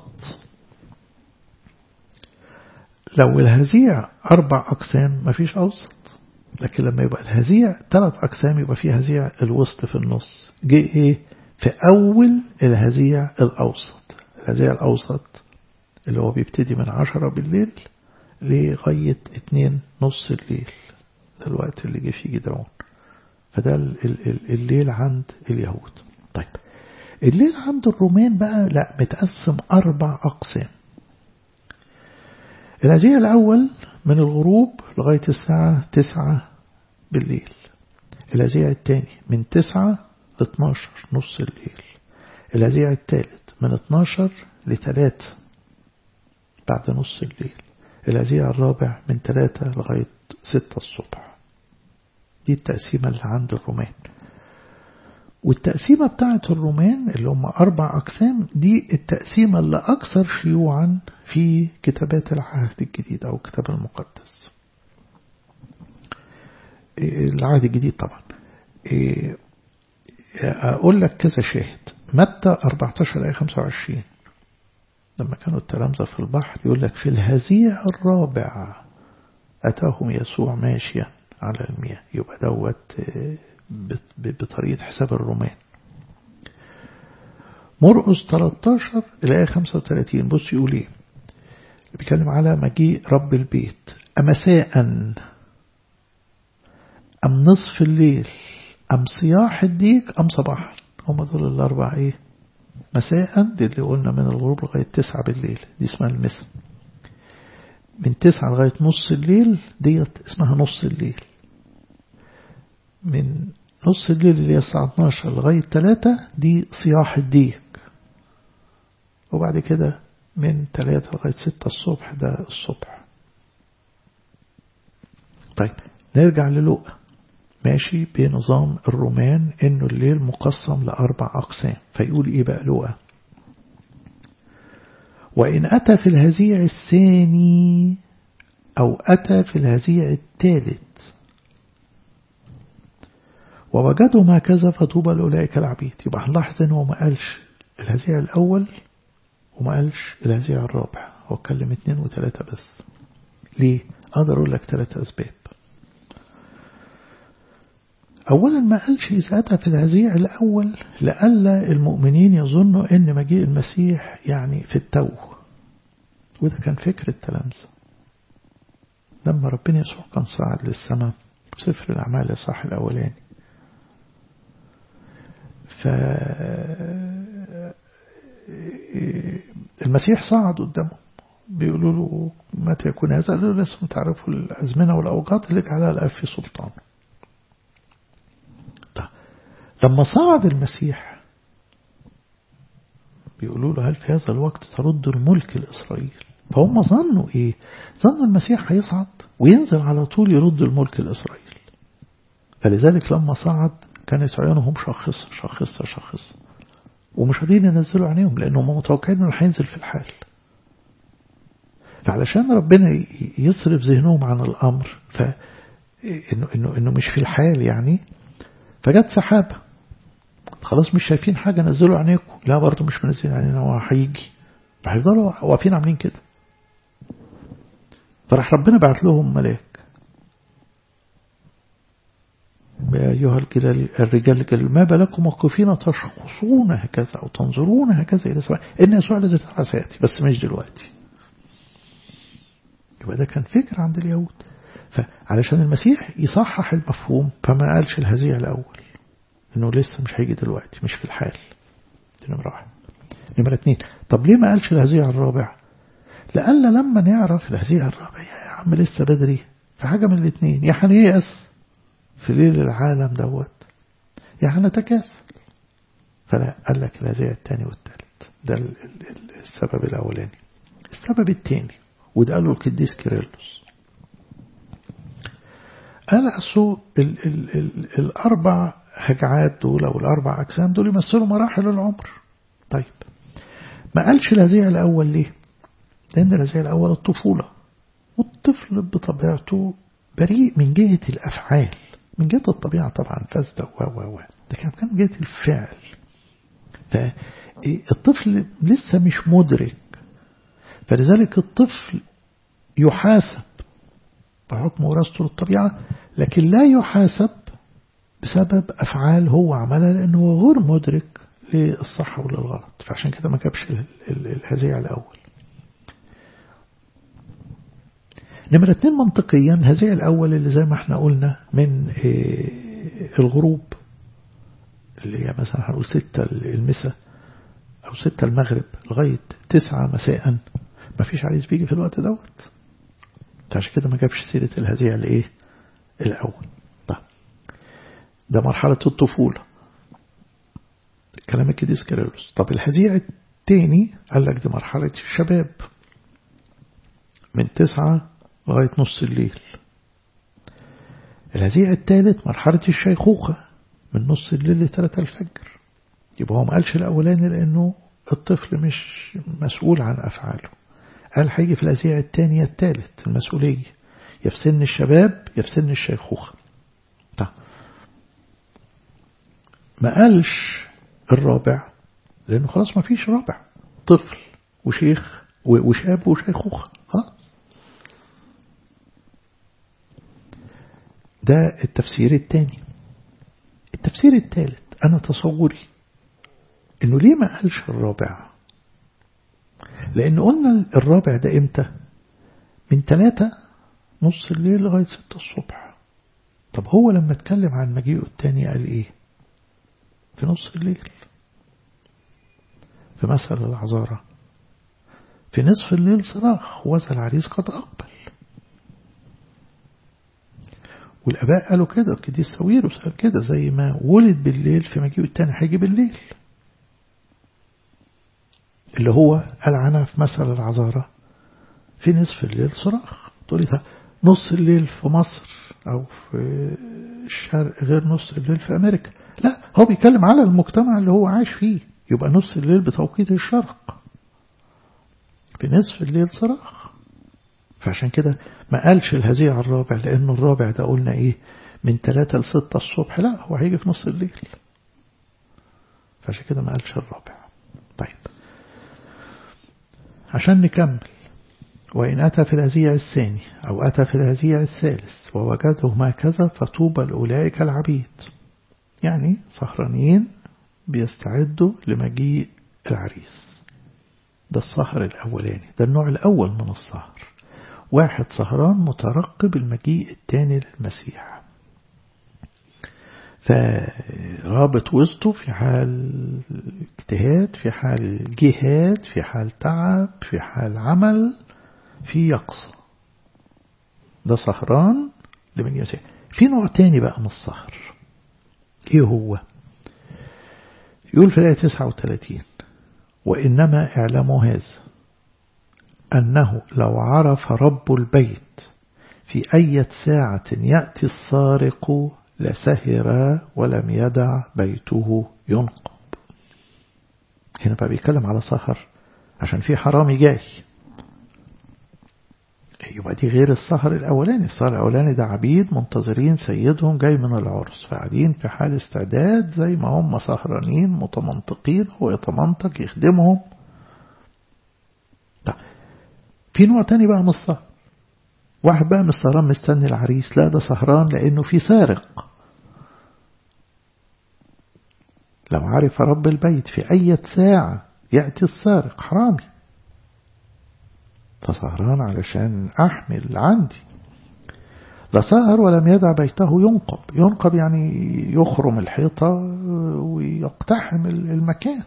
لو الهزيع أربع أقسام مفيش أوسط لكن لما يبقى الهزيع ثلاث أقسام يبقى فيه هزيع الوسط في النص جه إيه في أول الهزيع الأوسط الهزيع الأوسط اللي هو بيبتدي من عشرة بالليل لغاية اتنين نص الليل ده الوقت اللي جه فيه جدعون فده الليل عند اليهود طيب الليل عند الرومان بقى لا متقسم أربع أقسام الهزيع الأول من الغروب لغاية الساعة تسعة بالليل الهزيع الثاني من تسعة ل 12 نص الليل الهزيع الثالث من 12 ل 3 بعد نص الليل الهزيع الرابع من 3 لغاية 6 الصبح دي التقسيمة اللي عند الرومان والتقسيمة بتاعة الرومان اللي هم أربع أقسام دي التقسيمة اللي أكثر شيوعا في كتابات العهد الجديد أو الكتاب المقدس العهد الجديد طبعا أقول لك كذا شاهد متى 14 آية 25 لما كانوا التلامذة في البحر يقول لك في الهزيع الرابع أتاهم يسوع ماشيا على المياه يبقى دوت بطريقة حساب الرومان مرقس 13 الآية 35 بص يقول ايه بيتكلم على مجيء رب البيت أمساء أم نصف الليل أم صياح الديك أم صباحا هم دول الأربع إيه مساء دي اللي قلنا من الغروب لغاية تسعة بالليل دي اسمها المسا من تسعة لغاية نص الليل ديت اسمها نص الليل من نص الليل اللي هي الساعة 12 لغاية 3 دي صياح الديك وبعد كده من 3 لغاية 6 الصبح ده الصبح طيب نرجع للوقا ماشي بنظام الرومان انه الليل مقسم لأربع أقسام فيقول ايه بقى لوقا وإن أتى في الهزيع الثاني أو أتى في الهزيع الثالث ووجدوا ما كذا فطوبى لأولئك العبيد يبقى هنلاحظ إنه ما قالش الهزيع الأول وما قالش الهزيع الرابع هو اتكلم اتنين وتلاتة بس ليه؟ أقدر أقول لك ثلاثة أسباب أولا ما قالش إذا أتى في الهزيع الأول لألا المؤمنين يظنوا أن مجيء المسيح يعني في التو وده كان فكر التلامذة لما ربنا يسوع كان صعد للسماء في سفر الأعمال الصح الأولاني ف المسيح صعد قدامه بيقولوا له متى يكون هذا قالوا له لسه تعرفوا الأزمنة والأوقات اللي جعلها الأب في سلطانه لما صعد المسيح بيقولوا له هل في هذا الوقت ترد الملك لإسرائيل فهم ظنوا إيه ظنوا المسيح هيصعد وينزل على طول يرد الملك لإسرائيل فلذلك لما صعد كانت عيونهم شخصة شخصة شخصة ومش قادرين ينزلوا عينيهم لأنهم متوقعين إنه هينزل في الحال فعلشان ربنا يصرف ذهنهم عن الأمر ف إنه, إنه, إنه مش في الحال يعني فجت سحابة خلاص مش شايفين حاجة نزلوا عينيكم لا برضه مش منزلين عينينا هو هيجي هيفضلوا واقفين عاملين كده فراح ربنا بعت لهم ملاك يا أيها الرجال الجلال ما بالكم موقفين تشخصون هكذا أو تنظرون هكذا إلى سواء إن يسوع الذي تعالى سيأتي بس مش دلوقتي يبقى ده كان فكر عند اليهود فعلشان المسيح يصحح المفهوم فما قالش الهزيع الأول إنه لسه مش هيجي دلوقتي مش في الحال دي نمرة واحد نمرة اتنين طب ليه ما قالش الهزيع الرابع لألا لما نعرف الهزيع الرابع يا عم لسه بدري في حاجة من الاتنين يا هنيأس في ليل العالم دوت يا هنتكاسل فلا قال لك الهزيع الثاني والثالث ده السبب الأولاني السبب الثاني وده قاله القديس كيرلس قال أصل ال ال ال الأربع هجعات دول أو الأربع أجسام دول يمثلوا مراحل العمر طيب ما قالش الهزيع الأول ليه لأن الهزيع الأول الطفولة والطفل بطبيعته بريء من جهة الأفعال من جهة الطبيعة طبعا فاسدة و و و ده كان من جهة الفعل فالطفل لسه مش مدرك فلذلك الطفل يحاسب بحكم وراثته للطبيعة لكن لا يحاسب بسبب أفعال هو عملها لأنه هو غير مدرك للصح وللغلط فعشان كده ما جابش الهزيع الأول نمرة اتنين منطقيا الهزيع الأول اللي زي ما احنا قلنا من الغروب اللي هي مثلا هنقول ستة المساء أو ستة المغرب لغاية تسعة مساء ما فيش عريس بيجي في الوقت دوت عشان كده ما جابش سيرة الهزيع الإيه الأول طيب ده مرحلة الطفولة كلام الكديس كيرلس طب الهزيع التاني قال لك دي مرحلة الشباب من تسعة لغاية نص الليل الهزيع الثالث مرحلة الشيخوخة من نص الليل لثلاثة الفجر يبقى هو ما قالش الأولاني لأنه الطفل مش مسؤول عن أفعاله قال هيجي في الهزيع الثانية الثالث المسؤولية يا في سن الشباب يا في سن الشيخوخة طيب ما قالش الرابع لأنه خلاص ما فيش رابع طفل وشيخ وشاب وشيخوخة خلاص ده التفسير الثاني التفسير الثالث أنا تصوري إنه ليه ما قالش الرابع لأن قلنا الرابع ده إمتى من ثلاثة نص الليل لغاية ستة الصبح طب هو لما اتكلم عن مجيئه الثاني قال إيه في نص الليل في مثل العذارة في نصف الليل صراخ وذا العريس قد أقبل والآباء قالوا كده القديس ساويرس قال كده زي ما ولد بالليل في مجيئه التاني هيجي بالليل اللي هو قال عنها في مثل العذارة في نصف الليل صراخ تقول لي نص الليل في مصر أو في الشرق غير نص الليل في أمريكا لا هو بيتكلم على المجتمع اللي هو عايش فيه يبقى نص الليل بتوقيت الشرق في نصف الليل صراخ فعشان كده ما قالش الهزيع الرابع لأنه الرابع ده قلنا إيه من ثلاثة لستة الصبح لا هو هيجي في نص الليل فعشان كده ما قالش الرابع طيب عشان نكمل وإن أتى في الهزيع الثاني أو أتى في الهزيع الثالث ووجدهم هكذا فطوبى لأولئك العبيد يعني سهرانين بيستعدوا لمجيء العريس ده السهر الأولاني ده النوع الأول من السهر واحد سهران مترقب المجيء الثاني للمسيح فرابط وسطه في حال اجتهاد في حال جهاد في حال تعب في حال عمل في يقصى ده سهران لمن يسير في نوع تاني بقى من السهر ايه هو يقول في الآية 39 وإنما اعلموا هذا أنه لو عرف رب البيت في أي ساعة يأتي السارق لسهر ولم يدع بيته ينقب هنا بقى بيتكلم على سهر عشان في حرامي جاي يبقى دي غير السهر الأولاني السهر الأولاني ده عبيد منتظرين سيدهم جاي من العرس فقاعدين في حال استعداد زي ما هم سهرانين متمنطقين هو يتمنطق يخدمهم طيب في نوع تاني بقى من السهر واحد بقى من السهران مستني العريس لا ده سهران لأنه في سارق لو عرف رب البيت في أي ساعة يأتي السارق حرامي فسهران علشان أحمل عندي لسهر ولم يدع بيته ينقب ينقب يعني يخرم الحيطة ويقتحم المكان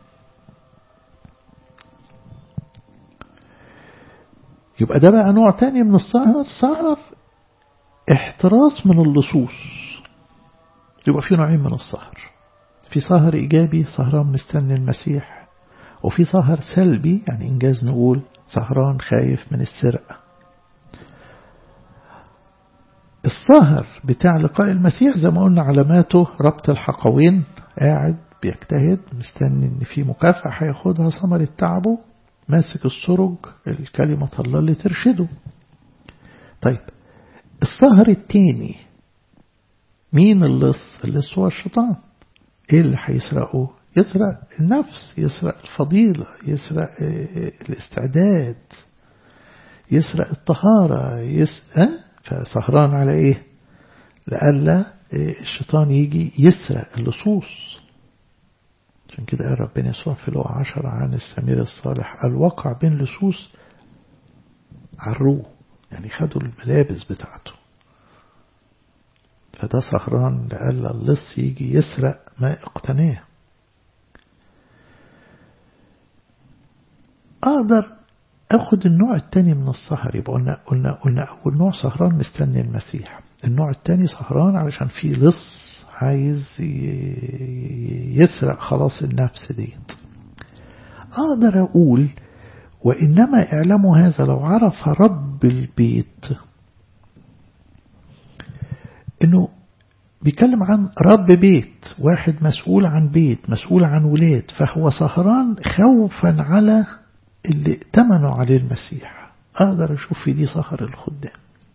يبقى ده بقى نوع تاني من السهر سهر احتراس من اللصوص يبقى في نوعين من السهر في سهر إيجابي سهران مستني المسيح وفي سهر سلبي يعني إنجاز نقول سهران خايف من السرقة السهر بتاع لقاء المسيح زي ما قلنا علاماته ربط الحقوين قاعد بيجتهد مستني ان في مكافأة هياخدها ثمرة تعبه ماسك السرج الكلمة الله اللي ترشده طيب السهر التاني مين اللص اللص هو الشيطان ايه اللي هيسرقه يسرق النفس يسرق الفضيلة يسرق الاستعداد يسرق الطهارة يسرق فسهران على ايه لألا الشيطان يجي يسرق اللصوص عشان كده قال ربنا يسوع في لو عشر عن السمير الصالح قال وقع بين لصوص عروه يعني خدوا الملابس بتاعته فده سهران لألا اللص يجي يسرق ما اقتناه أقدر أخد النوع التاني من السهر يبقى قلنا, قلنا, قلنا أول نوع سهران مستني المسيح النوع التاني سهران علشان في لص عايز يسرق خلاص النفس ديت أقدر أقول وإنما اعلموا هذا لو عرف رب البيت إنه بيتكلم عن رب بيت واحد مسؤول عن بيت مسؤول عن ولاد فهو سهران خوفا على اللي ائتمنوا عليه المسيح أقدر أشوف في دي سهر الخدام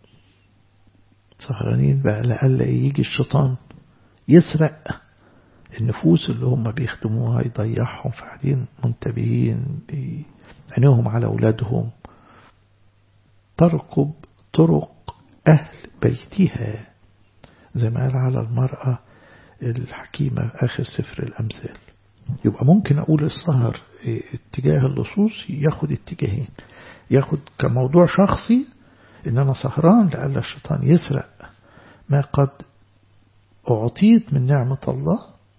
سهرانين بقى لألا يجي الشيطان يسرق النفوس اللي هم بيخدموها يضيعهم فقاعدين منتبهين عينيهم على أولادهم ترقب طرق أهل بيتها زي ما قال على المرأة الحكيمة آخر سفر الأمثال يبقى ممكن أقول السهر اتجاه اللصوص ياخد اتجاهين ياخد كموضوع شخصي إن أنا سهران لألا الشيطان يسرق ما قد أعطيت من نعمة الله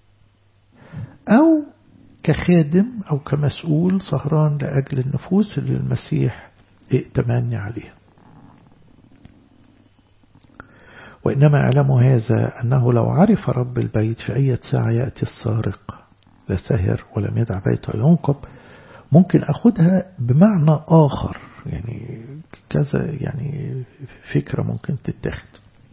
أو كخادم أو كمسؤول سهران لأجل النفوس اللي المسيح ائتمني عليها وإنما أعلم هذا أنه لو عرف رب البيت في أي ساعة يأتي السارق لسهر ولم يدع بيته ينقب ممكن أخدها بمعنى آخر يعني كذا يعني فكرة ممكن تتاخد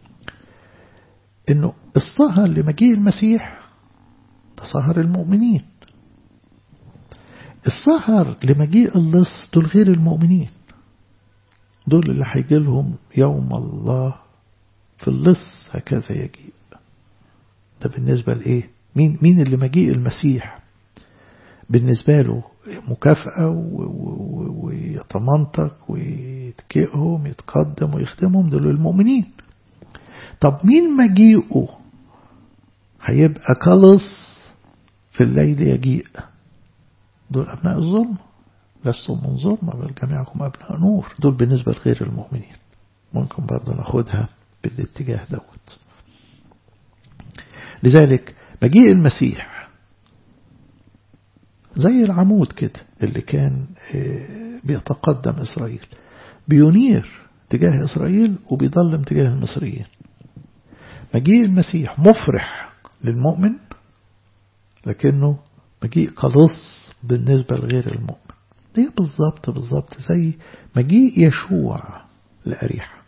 إنه السهر لمجيء المسيح ده سهر المؤمنين السهر لمجيء اللص دول غير المؤمنين دول اللي هيجي لهم يوم الله في اللص هكذا يجيء ده بالنسبة لإيه مين, مين اللي مجيء المسيح بالنسبة له مكافأة ويتمنطق ويتكئهم يتقدم ويخدمهم دول المؤمنين طب مين مجيئه هيبقى كلص في الليل يجيء دول أبناء الظلم لستم من ظلم بل جميعكم أبناء نور دول بالنسبة لغير المؤمنين ممكن برضه ناخدها بالاتجاه دوت لذلك مجيء المسيح زي العمود كده اللي كان بيتقدم إسرائيل بينير تجاه إسرائيل وبيضلم تجاه المصريين مجيء المسيح مفرح للمؤمن لكنه مجيء قلص بالنسبة لغير المؤمن دي بالظبط بالظبط زي مجيء يشوع لأريحة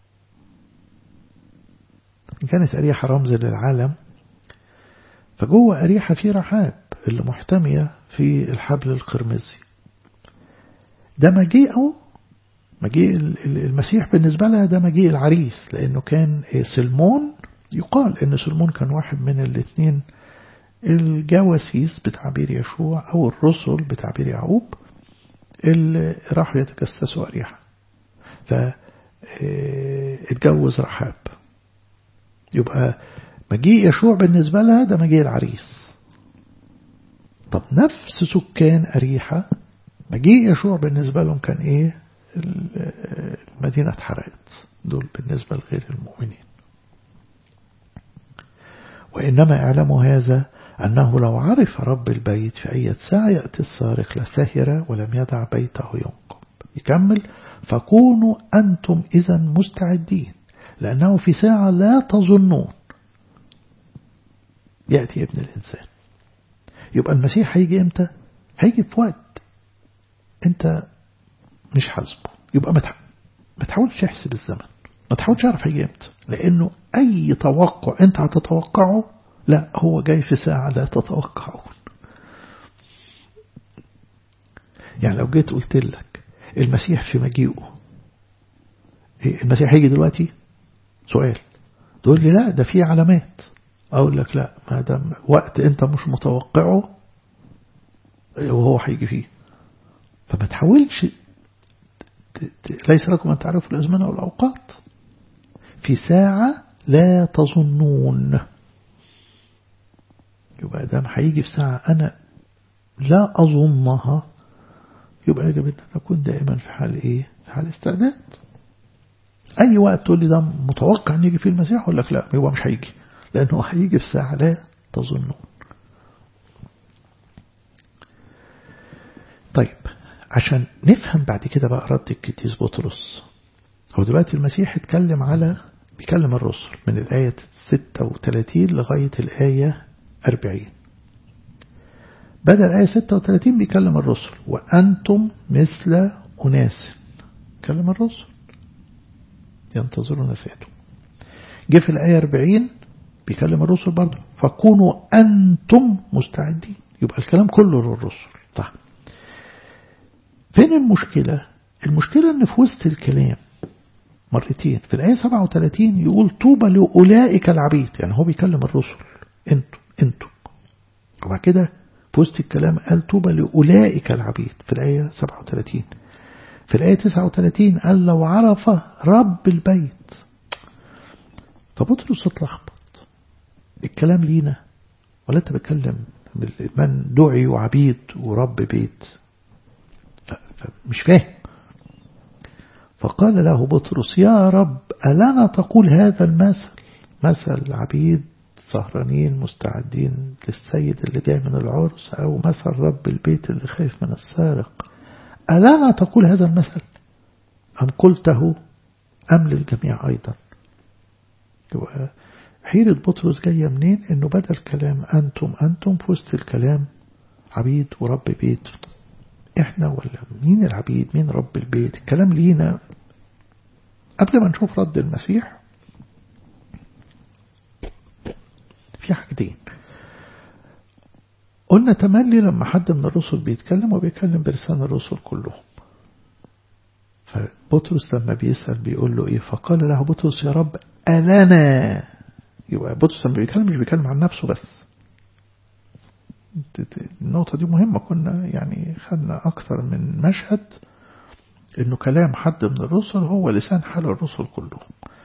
كانت أريحة رمز للعالم فجوه أريحة في رحاب اللي محتمية في الحبل القرمزي ده مجيئه مجيء المسيح بالنسبة لها ده مجيء العريس لأنه كان سلمون يقال أن سلمون كان واحد من الاثنين الجواسيس بتعبير يشوع أو الرسل بتعبير يعقوب اللي راحوا يتجسسوا أريحة فاتجوز رحاب يبقى مجيء يشوع بالنسبة لها ده مجيء العريس طب نفس سكان أريحة مجيء يشوع بالنسبة لهم كان إيه المدينة اتحرقت دول بالنسبة لغير المؤمنين وإنما اعلم هذا أنه لو عرف رب البيت في أي ساعة يأتي السارق لسهر ولم يدع بيته ينقب يكمل فكونوا أنتم إذا مستعدين لأنه في ساعة لا تظنون يأتي ابن الإنسان يبقى المسيح هيجي إمتى هيجي في وقت أنت مش حاسبه يبقى ما تحاولش تحسب الزمن ما تحاولش تعرف هيجي إمتى لأنه أي توقع أنت هتتوقعه لا هو جاي في ساعة لا تتوقعون يعني لو جيت قلت لك المسيح في مجيئه المسيح هيجي دلوقتي سؤال تقول لي لا ده في علامات أقول لك لا ما دام وقت أنت مش متوقعه وهو هيجي فيه فما تحاولش ليس لكم أن تعرفوا الأزمنة والأوقات في ساعة لا تظنون يبقى دام هيجي في ساعة أنا لا أظنها يبقى يجب أن نكون دائما في حال إيه في حال استعداد أي وقت تقول لي ده متوقع أن يجي فيه المسيح أقول لك لا يبقى مش هيجي لأنه هيجي في ساعة لا تظنون طيب عشان نفهم بعد كده بقى رد الكتيس بطرس هو دلوقتي المسيح اتكلم على بيكلم الرسل من الآية 36 لغاية الآية 40 بدأ الآية 36 بيكلم الرسل وأنتم مثل أناس كلم الرسل ينتظرون سيئته جه في الآية 40 بيكلم الرسل برضه فكونوا أنتم مستعدين يبقى الكلام كله للرسل طيب فين المشكلة المشكلة ان في وسط الكلام مرتين في الآية 37 يقول طوبى لأولئك العبيد يعني هو بيكلم الرسل انتم انتم وبعد كده في وسط الكلام قال طوبى لأولئك العبيد في الآية 37 في الآية 39 قال لو عرف رب البيت فبطرس اتلخبط الكلام لينا ولا انت بتكلم من دعي وعبيد ورب بيت فمش فاهم فقال له بطرس يا رب ألنا تقول هذا المثل مثل عبيد سهرانين مستعدين للسيد اللي جاي من العرس أو مثل رب البيت اللي خايف من السارق ألنا تقول هذا المثل أم قلته أم للجميع أيضا حيرة بطرس جاية منين إنه بدل كلام أنتم أنتم في وسط الكلام عبيد ورب بيت إحنا ولا مين العبيد مين رب البيت الكلام لينا قبل ما نشوف رد المسيح في حاجتين قلنا تملي لما حد من الرسل بيتكلم وبيتكلم بلسان الرسل كلهم فبطرس لما بيسأل بيقول له إيه فقال له بطرس يا رب ألنا يبقى بطرس لما بيتكلم مش بيتكلم عن نفسه بس النقطة دي مهمة كنا يعني خدنا أكثر من مشهد إنه كلام حد من الرسل هو لسان حال الرسل كلهم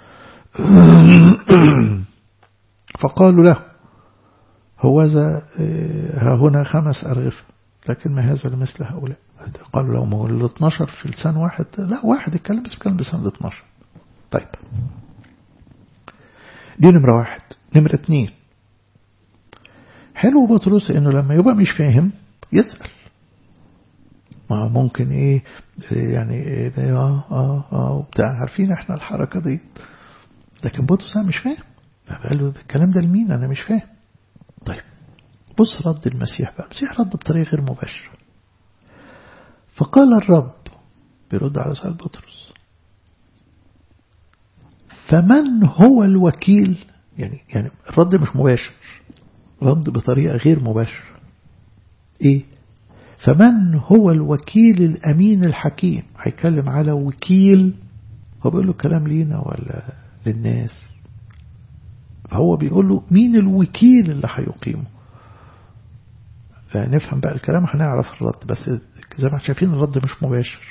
فقالوا له هوذا ها هنا خمس أرغفة لكن ما هذا لمثل هؤلاء قالوا لهم هو ال 12 في لسان واحد لا واحد اتكلم بس اتكلم بلسان ال 12 طيب دي نمرة واحد نمرة اتنين حلو بطرس انه لما يبقى مش فاهم يسأل ما ممكن ايه يعني إيه اه اه اه وبتاع عارفين احنا الحركة دي لكن بطرس مش فاهم قال له الكلام ده لمين انا مش فاهم طيب بص رد المسيح بقى المسيح رد بطريقة غير مباشرة فقال الرب بيرد على سؤال بطرس فمن هو الوكيل يعني يعني الرد مش مباشر رد بطريقة غير مباشرة ايه فمن هو الوكيل الأمين الحكيم هيتكلم على وكيل هو بيقول له كلام لينا ولا للناس فهو بيقول له مين الوكيل اللي هيقيمه فنفهم بقى الكلام هنعرف الرد بس زي ما شايفين الرد مش مباشر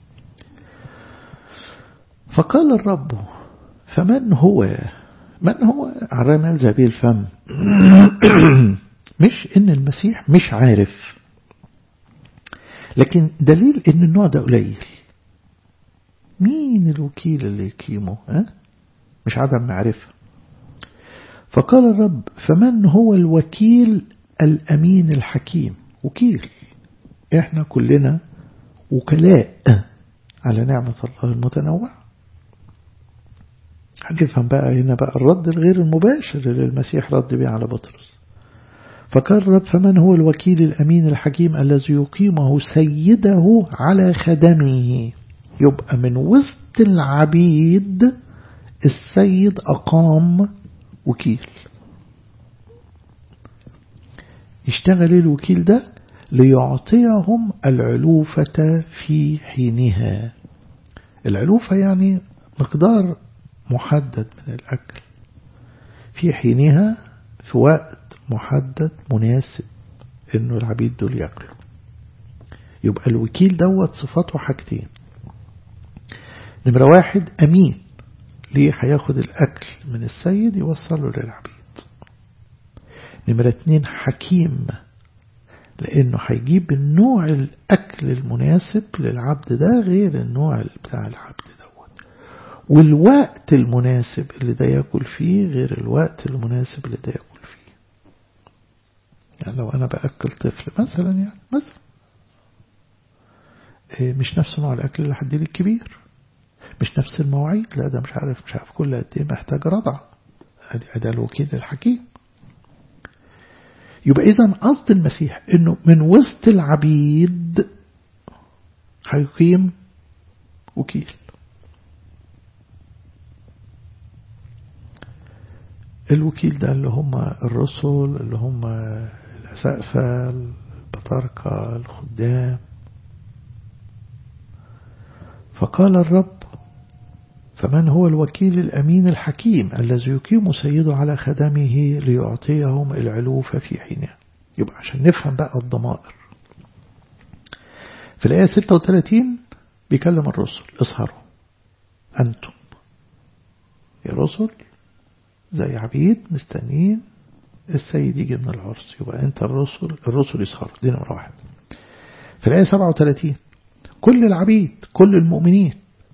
فقال الرب فمن هو من هو عرامل ذبي الفم مش ان المسيح مش عارف لكن دليل ان النوع ده قليل مين الوكيل اللي يقيمه ها؟ مش عدم معرفة فقال الرب فمن هو الوكيل الأمين الحكيم وكيل احنا كلنا وكلاء على نعمة الله المتنوعة هنفهم بقى هنا بقى الرد الغير المباشر اللي المسيح رد بيه على بطرس فقال الرب فمن هو الوكيل الأمين الحكيم الذي يقيمه سيده على خدمه يبقى من وسط العبيد السيد أقام وكيل يشتغل الوكيل ده ليعطيهم العلوفة في حينها العلوفة يعني مقدار محدد من الأكل في حينها في وقت محدد مناسب انه العبيد دول ياكلوا يبقى الوكيل دوت صفاته حاجتين نمرة واحد أمين ليه هياخد الأكل من السيد يوصله للعبيد نمرة اتنين حكيم لأنه هيجيب النوع الأكل المناسب للعبد ده غير النوع بتاع العبد دوت والوقت المناسب اللي ده ياكل فيه غير الوقت المناسب اللي ده ياكل فيه يعني لو أنا بأكل طفل مثلا يعني مثلا مش نفس نوع الأكل اللي هديه الكبير مش نفس المواعيد لا ده مش عارف مش عارف كل قد ايه محتاج رضع ده الوكيل الحكيم يبقى إذا قصد المسيح إنه من وسط العبيد هيقيم وكيل الوكيل ده اللي هم الرسل اللي هم الأسقفة البطاركة الخدام فقال الرب فمن هو الوكيل الأمين الحكيم الذي يقيم سيده على خدمه ليعطيهم العلوف في حينها يبقى عشان نفهم بقى الضمائر في الآية 36 بيكلم الرسل اصهروا أنتم يا رسل زي عبيد مستنين السيد يجي من العرس يبقى أنت الرسل الرسل يسهروا دي نمرة واحد في الآية 37 كل العبيد كل المؤمنين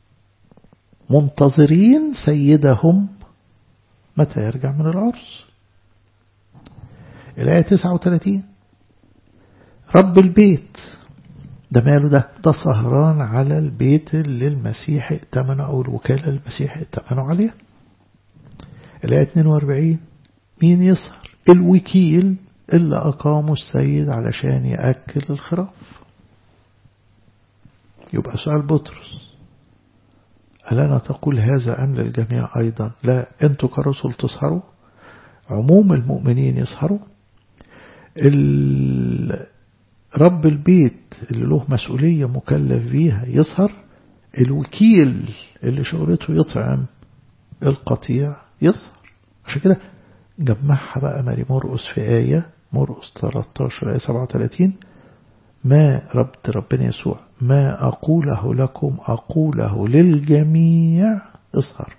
منتظرين سيدهم متى يرجع من العرس الآية 39 رب البيت ده ماله ده ده سهران على البيت اللي المسيح ائتمنه أو الوكالة المسيح ائتمنه عليها الآية 42 مين يسهر الوكيل اللي أقامه السيد علشان يأكل الخراف يبقى سؤال بطرس ألنا تقول هذا أم للجميع أيضا لا أنتوا كرسل تسهروا عموم المؤمنين يسهروا رب البيت اللي له مسؤولية مكلف بيها يسهر الوكيل اللي شغلته يطعم القطيع يسهر عشان كده جمعها بقى ماري مرقس في آية مرقس 13 آية 37 ما ربط ربنا يسوع ما أقوله لكم أقوله للجميع اسهر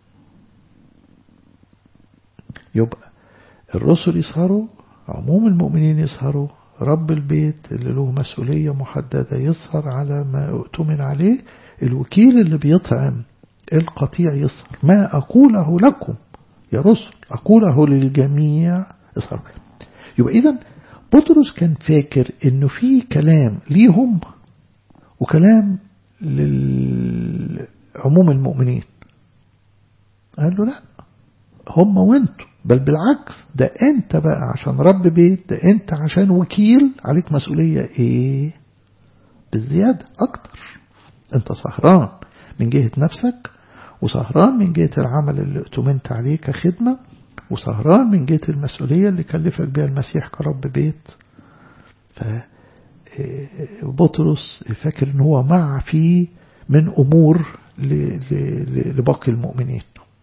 يبقى الرسل يسهروا عموم المؤمنين يسهروا رب البيت اللي له مسؤولية محددة يسهر على ما اؤتمن عليه الوكيل اللي بيطعم القطيع يسهر ما أقوله لكم يا رسل أقوله للجميع اسهر يبقى إذا بطرس كان فاكر إنه في كلام ليهم وكلام لعموم المؤمنين قال له لا هم وانتوا بل بالعكس ده انت بقى عشان رب بيت ده انت عشان وكيل عليك مسؤولية ايه بالزيادة اكتر انت سهران من جهة نفسك وسهران من جهة العمل اللي اتمنت عليه كخدمة وسهران من جهة المسؤولية اللي كلفك بها المسيح كرب بيت فبطرس فاكر ان هو مع فيه من امور لباقي المؤمنين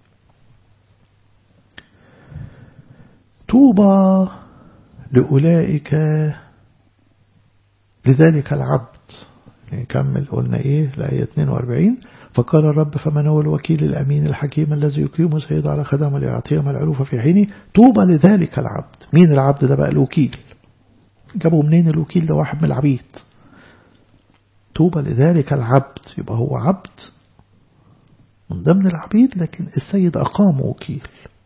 طوبى لأولئك لذلك العبد نكمل قلنا إيه الآية 42 فقال الرب فمن هو الوكيل الأمين الحكيم الذي يقيم سيده على خدمه ليعطيهم العلوف في حينه طوبى لذلك العبد مين العبد ده بقى الوكيل جابوا منين الوكيل ده واحد من العبيد طوبى لذلك العبد يبقى هو عبد من ضمن العبيد لكن السيد أقام وكيل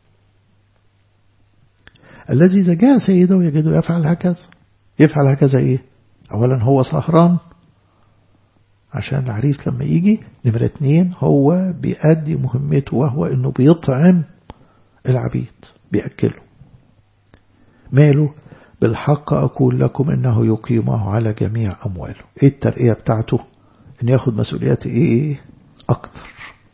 الذي إذا جاء سيده يجده يفعل هكذا يفعل هكذا إيه أولا هو سهران عشان العريس لما يجي نمرة اتنين هو بيأدي مهمته وهو انه بيطعم العبيد بيأكله ماله بالحق أقول لكم إنه يقيمه على جميع أمواله إيه الترقية بتاعته إن ياخد مسؤوليات إيه أكتر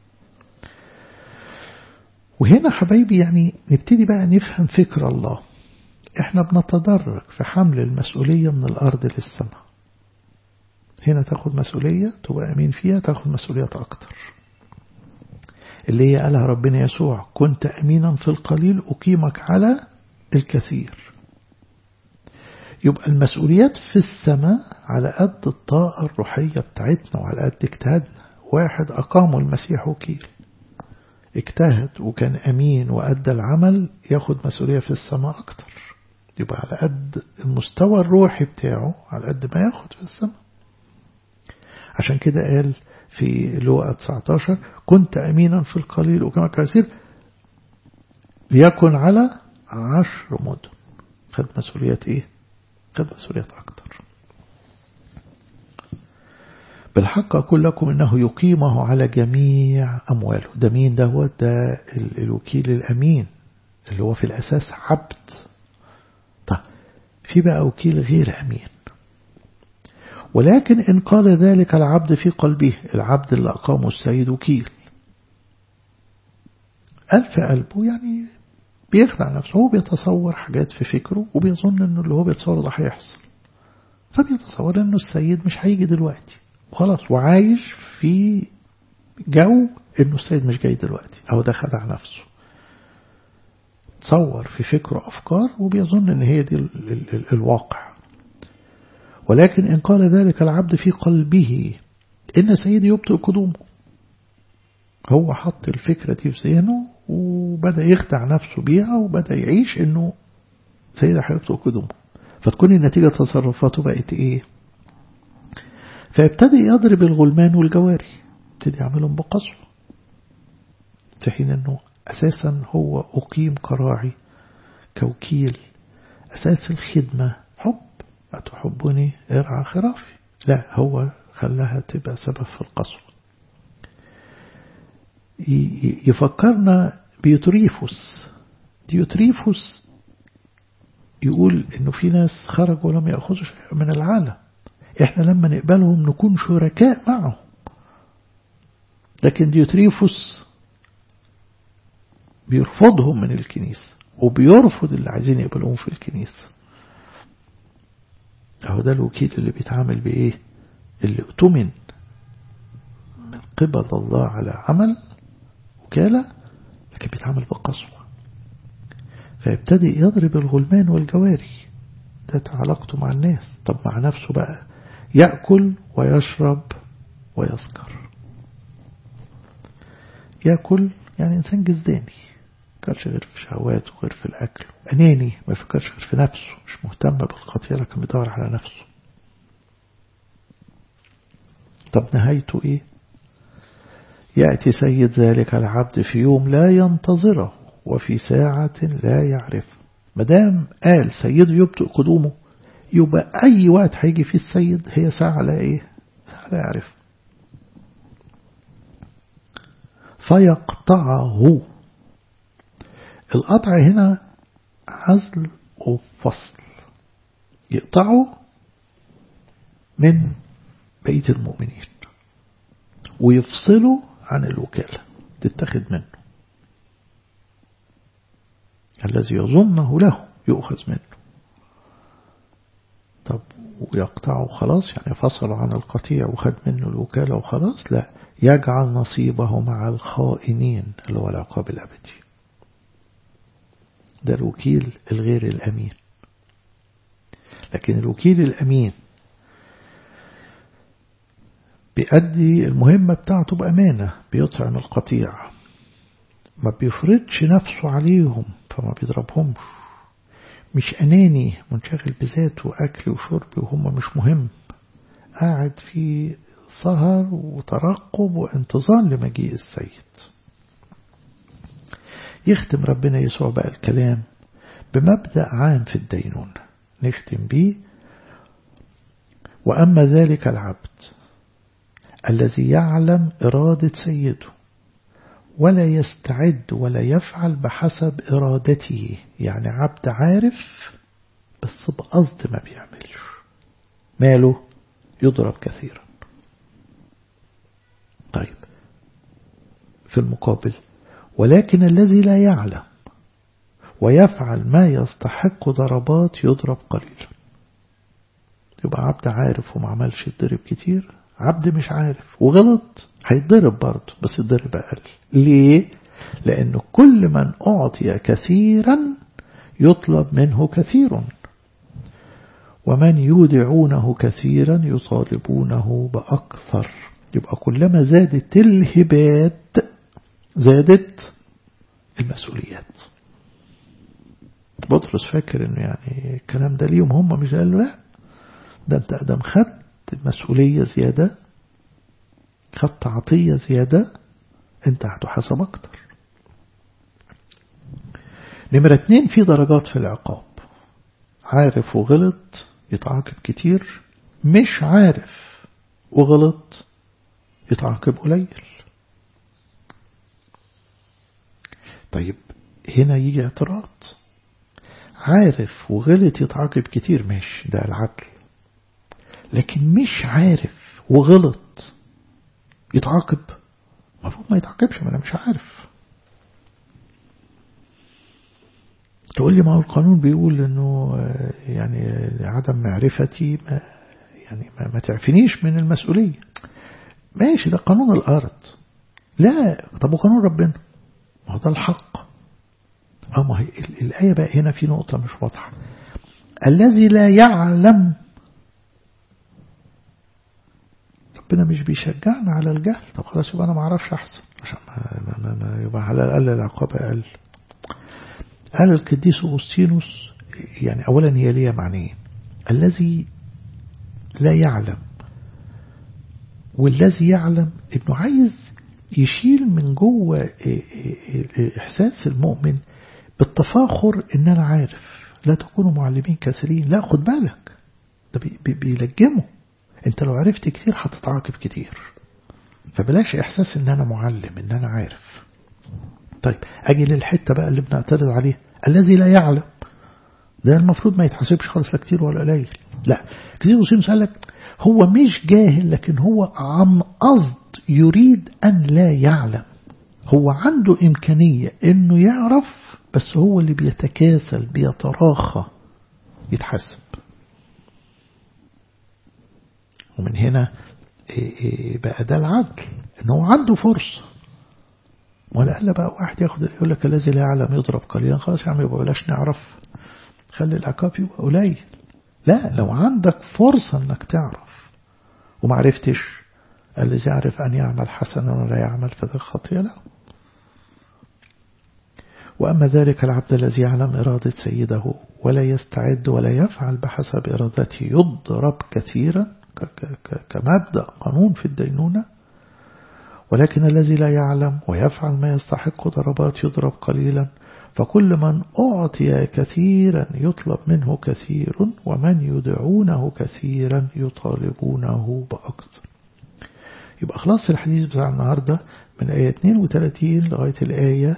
وهنا حبايبي يعني نبتدي بقى نفهم فكر الله احنا بنتدرج في حمل المسؤولية من الأرض للسماء هنا تاخد مسؤولية تبقى أمين فيها تاخد مسؤوليات أكتر اللي هي قالها ربنا يسوع كنت أمينا في القليل أقيمك على الكثير يبقى المسؤوليات في السماء على قد الطاقة الروحية بتاعتنا وعلى قد اجتهادنا واحد أقامه المسيح وكيل اجتهد وكان أمين وأدى العمل ياخد مسؤولية في السماء أكتر يبقى على قد المستوى الروحي بتاعه على قد ما ياخد في السماء عشان كده قال في لوقا 19 كنت أمينا في القليل وكما كثير ليكن على عشر مدن خد مسؤوليات ايه خد مسؤوليات أكتر بالحق أقول لكم إنه يقيمه على جميع أمواله ده مين ده هو ده الوكيل الأمين اللي هو في الأساس عبد طيب في بقى وكيل غير أمين ولكن إن قال ذلك العبد في قلبه العبد اللي أقامه السيد وكيل قال في قلبه يعني بيخدع نفسه هو بيتصور حاجات في فكره وبيظن انه اللي هو بيتصور ده هيحصل فبيتصور انه السيد مش هيجي دلوقتي وخلاص وعايش في جو انه السيد مش جاي دلوقتي او ده خدع نفسه تصور في فكره افكار وبيظن ان هي دي ال ال ال الواقع ولكن ان قال ذلك العبد في قلبه ان سيدي يبطئ قدومه هو حط الفكرة دي في ذهنه وبدأ يخدع نفسه بيها وبدأ يعيش انه سيدة هيبطئ قدومه فتكون النتيجة تصرفاته بقت ايه فيبتدي يضرب الغلمان والجواري يبتدي يعملهم بقسوة في حين انه اساسا هو اقيم كراعي كوكيل اساس الخدمة حب أتحبني ارعى خرافي لا هو خلاها تبقى سبب في القسوة يفكرنا بيوتريفوس ديوتريفوس يقول انه في ناس خرجوا ولم يأخذوا شيء من العالم احنا لما نقبلهم نكون شركاء معهم لكن ديوتريفوس بيرفضهم من الكنيسة وبيرفض اللي عايزين يقبلوهم في الكنيسة أهو ده الوكيل اللي بيتعامل بإيه اللي اؤتمن من قبل الله على عمل وكالة لكن بيتعامل بقسوة فيبتدي يضرب الغلمان والجواري ده علاقته مع الناس طب مع نفسه بقى يأكل ويشرب ويسكر يأكل يعني إنسان جزداني فكرش غير في شهواته غير في الأكل أناني ما يفكرش غير في نفسه مش مهتم بالخطيئة لكن بيدور على نفسه طب نهايته إيه يأتي سيد ذلك العبد في يوم لا ينتظره وفي ساعة لا يعرف مدام قال سيده يبطئ قدومه يبقى أي وقت هيجي فيه السيد هي ساعة لا إيه ساعة لا يعرف فيقطعه القطع هنا عزل وفصل يقطعه من بقية المؤمنين ويفصله عن الوكالة تتخذ منه الذي يظنه له يؤخذ منه طب ويقطعه خلاص يعني فصلوا عن القطيع وخد منه الوكالة وخلاص لا يجعل نصيبه مع الخائنين اللي هو العقاب الأبدي ده الوكيل الغير الأمين لكن الوكيل الأمين بيأدي المهمة بتاعته بأمانة بيطعم القطيع ما بيفرضش نفسه عليهم فما بيضربهمش مش أناني منشغل بذاته أكل وشرب وهم مش مهم قاعد في سهر وترقب وانتظار لمجيء السيد يختم ربنا يسوع بقى الكلام بمبدأ عام في الدينون نختم بيه وأما ذلك العبد الذي يعلم إرادة سيده ولا يستعد ولا يفعل بحسب إرادته يعني عبد عارف بس بقصد ما بيعملش ماله يضرب كثيرا طيب في المقابل ولكن الذي لا يعلم ويفعل ما يستحق ضربات يضرب قليلا يبقى عبد عارف وما عملش يتضرب كتير عبد مش عارف وغلط هيتضرب برضه بس يتضرب أقل ليه؟ لأنه كل من أعطي كثيرا يطلب منه كثير ومن يودعونه كثيرا يطالبونه بأكثر يبقى كلما زادت الهبات زادت المسؤوليات بطرس فاكر انه يعني الكلام ده ليهم هم مش قال له لا ده انت ادم خدت مسؤولية زيادة خدت عطية زيادة انت هتحاسب اكتر نمرة اتنين في درجات في العقاب عارف وغلط يتعاقب كتير مش عارف وغلط يتعاقب قليل طيب هنا يجي اعتراض عارف وغلط يتعاقب كتير ماشي ده العدل لكن مش عارف وغلط يتعاقب المفروض ما يتعاقبش ما انا مش عارف تقول لي ما هو القانون بيقول انه يعني عدم معرفتي ما يعني ما, ما تعفنيش من المسؤولية ماشي ده قانون الأرض لا طب وقانون ربنا ما هو ده الحق اه ما هي الآية بقى هنا في نقطة مش واضحة الذي لا يعلم ربنا مش بيشجعنا على الجهل طب خلاص يبقى أنا ما أعرفش أحسن عشان ما, ما, ما يبقى على الأقل العقاب أقل قال القديس أغسطينوس يعني أولا هي ليها معنيين الذي لا يعلم والذي يعلم انه عايز يشيل من جوه احساس المؤمن بالتفاخر ان انا عارف لا تكونوا معلمين كثيرين لا خد بالك ده بيلجمه انت لو عرفت كتير هتتعاقب كتير فبلاش احساس ان انا معلم ان انا عارف طيب اجي للحته بقى اللي بنعترض عليها الذي لا يعلم ده المفروض ما يتحاسبش خالص لا كتير ولا قليل لا كتير وسيم قال لك هو مش جاهل لكن هو عن قصد يريد أن لا يعلم هو عنده إمكانية أنه يعرف بس هو اللي بيتكاسل بيتراخى يتحاسب ومن هنا بقى ده العدل ان هو عنده فرصة ولا قال بقى واحد ياخد يقول لك الذي لا يعلم يضرب قليلا خلاص يا عم يبقى بلاش نعرف خلي العقاب يبقى قليل لا لو عندك فرصة انك تعرف ومعرفتش الذي يعرف أن يعمل حسنا ولا يعمل فذا خطيئة له وأما ذلك العبد الذي يعلم إرادة سيده ولا يستعد ولا يفعل بحسب إرادته يضرب كثيرا كمبدأ قانون في الدينونة ولكن الذي لا يعلم ويفعل ما يستحق ضربات يضرب قليلا فكل من أعطي كثيرا يطلب منه كثير ومن يدعونه كثيرا يطالبونه بأكثر يبقى خلاص الحديث بتاع النهاردة من آية 32 لغاية الآية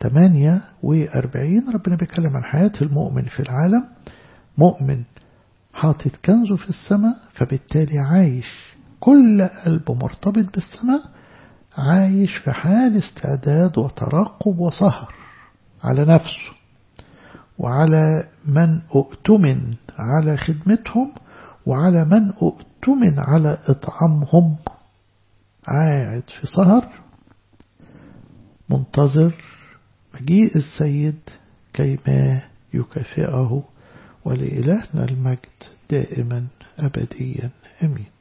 48 ربنا بيتكلم عن حياة المؤمن في العالم مؤمن حاطط كنزه في السماء فبالتالي عايش كل قلبه مرتبط بالسماء عايش في حال استعداد وترقب وسهر على نفسه وعلى من أؤتمن على خدمتهم وعلى من أؤتمن على إطعامهم قاعد في سهر منتظر مجيء السيد كيما يكافئه ولإلهنا المجد دائما أبديا أمين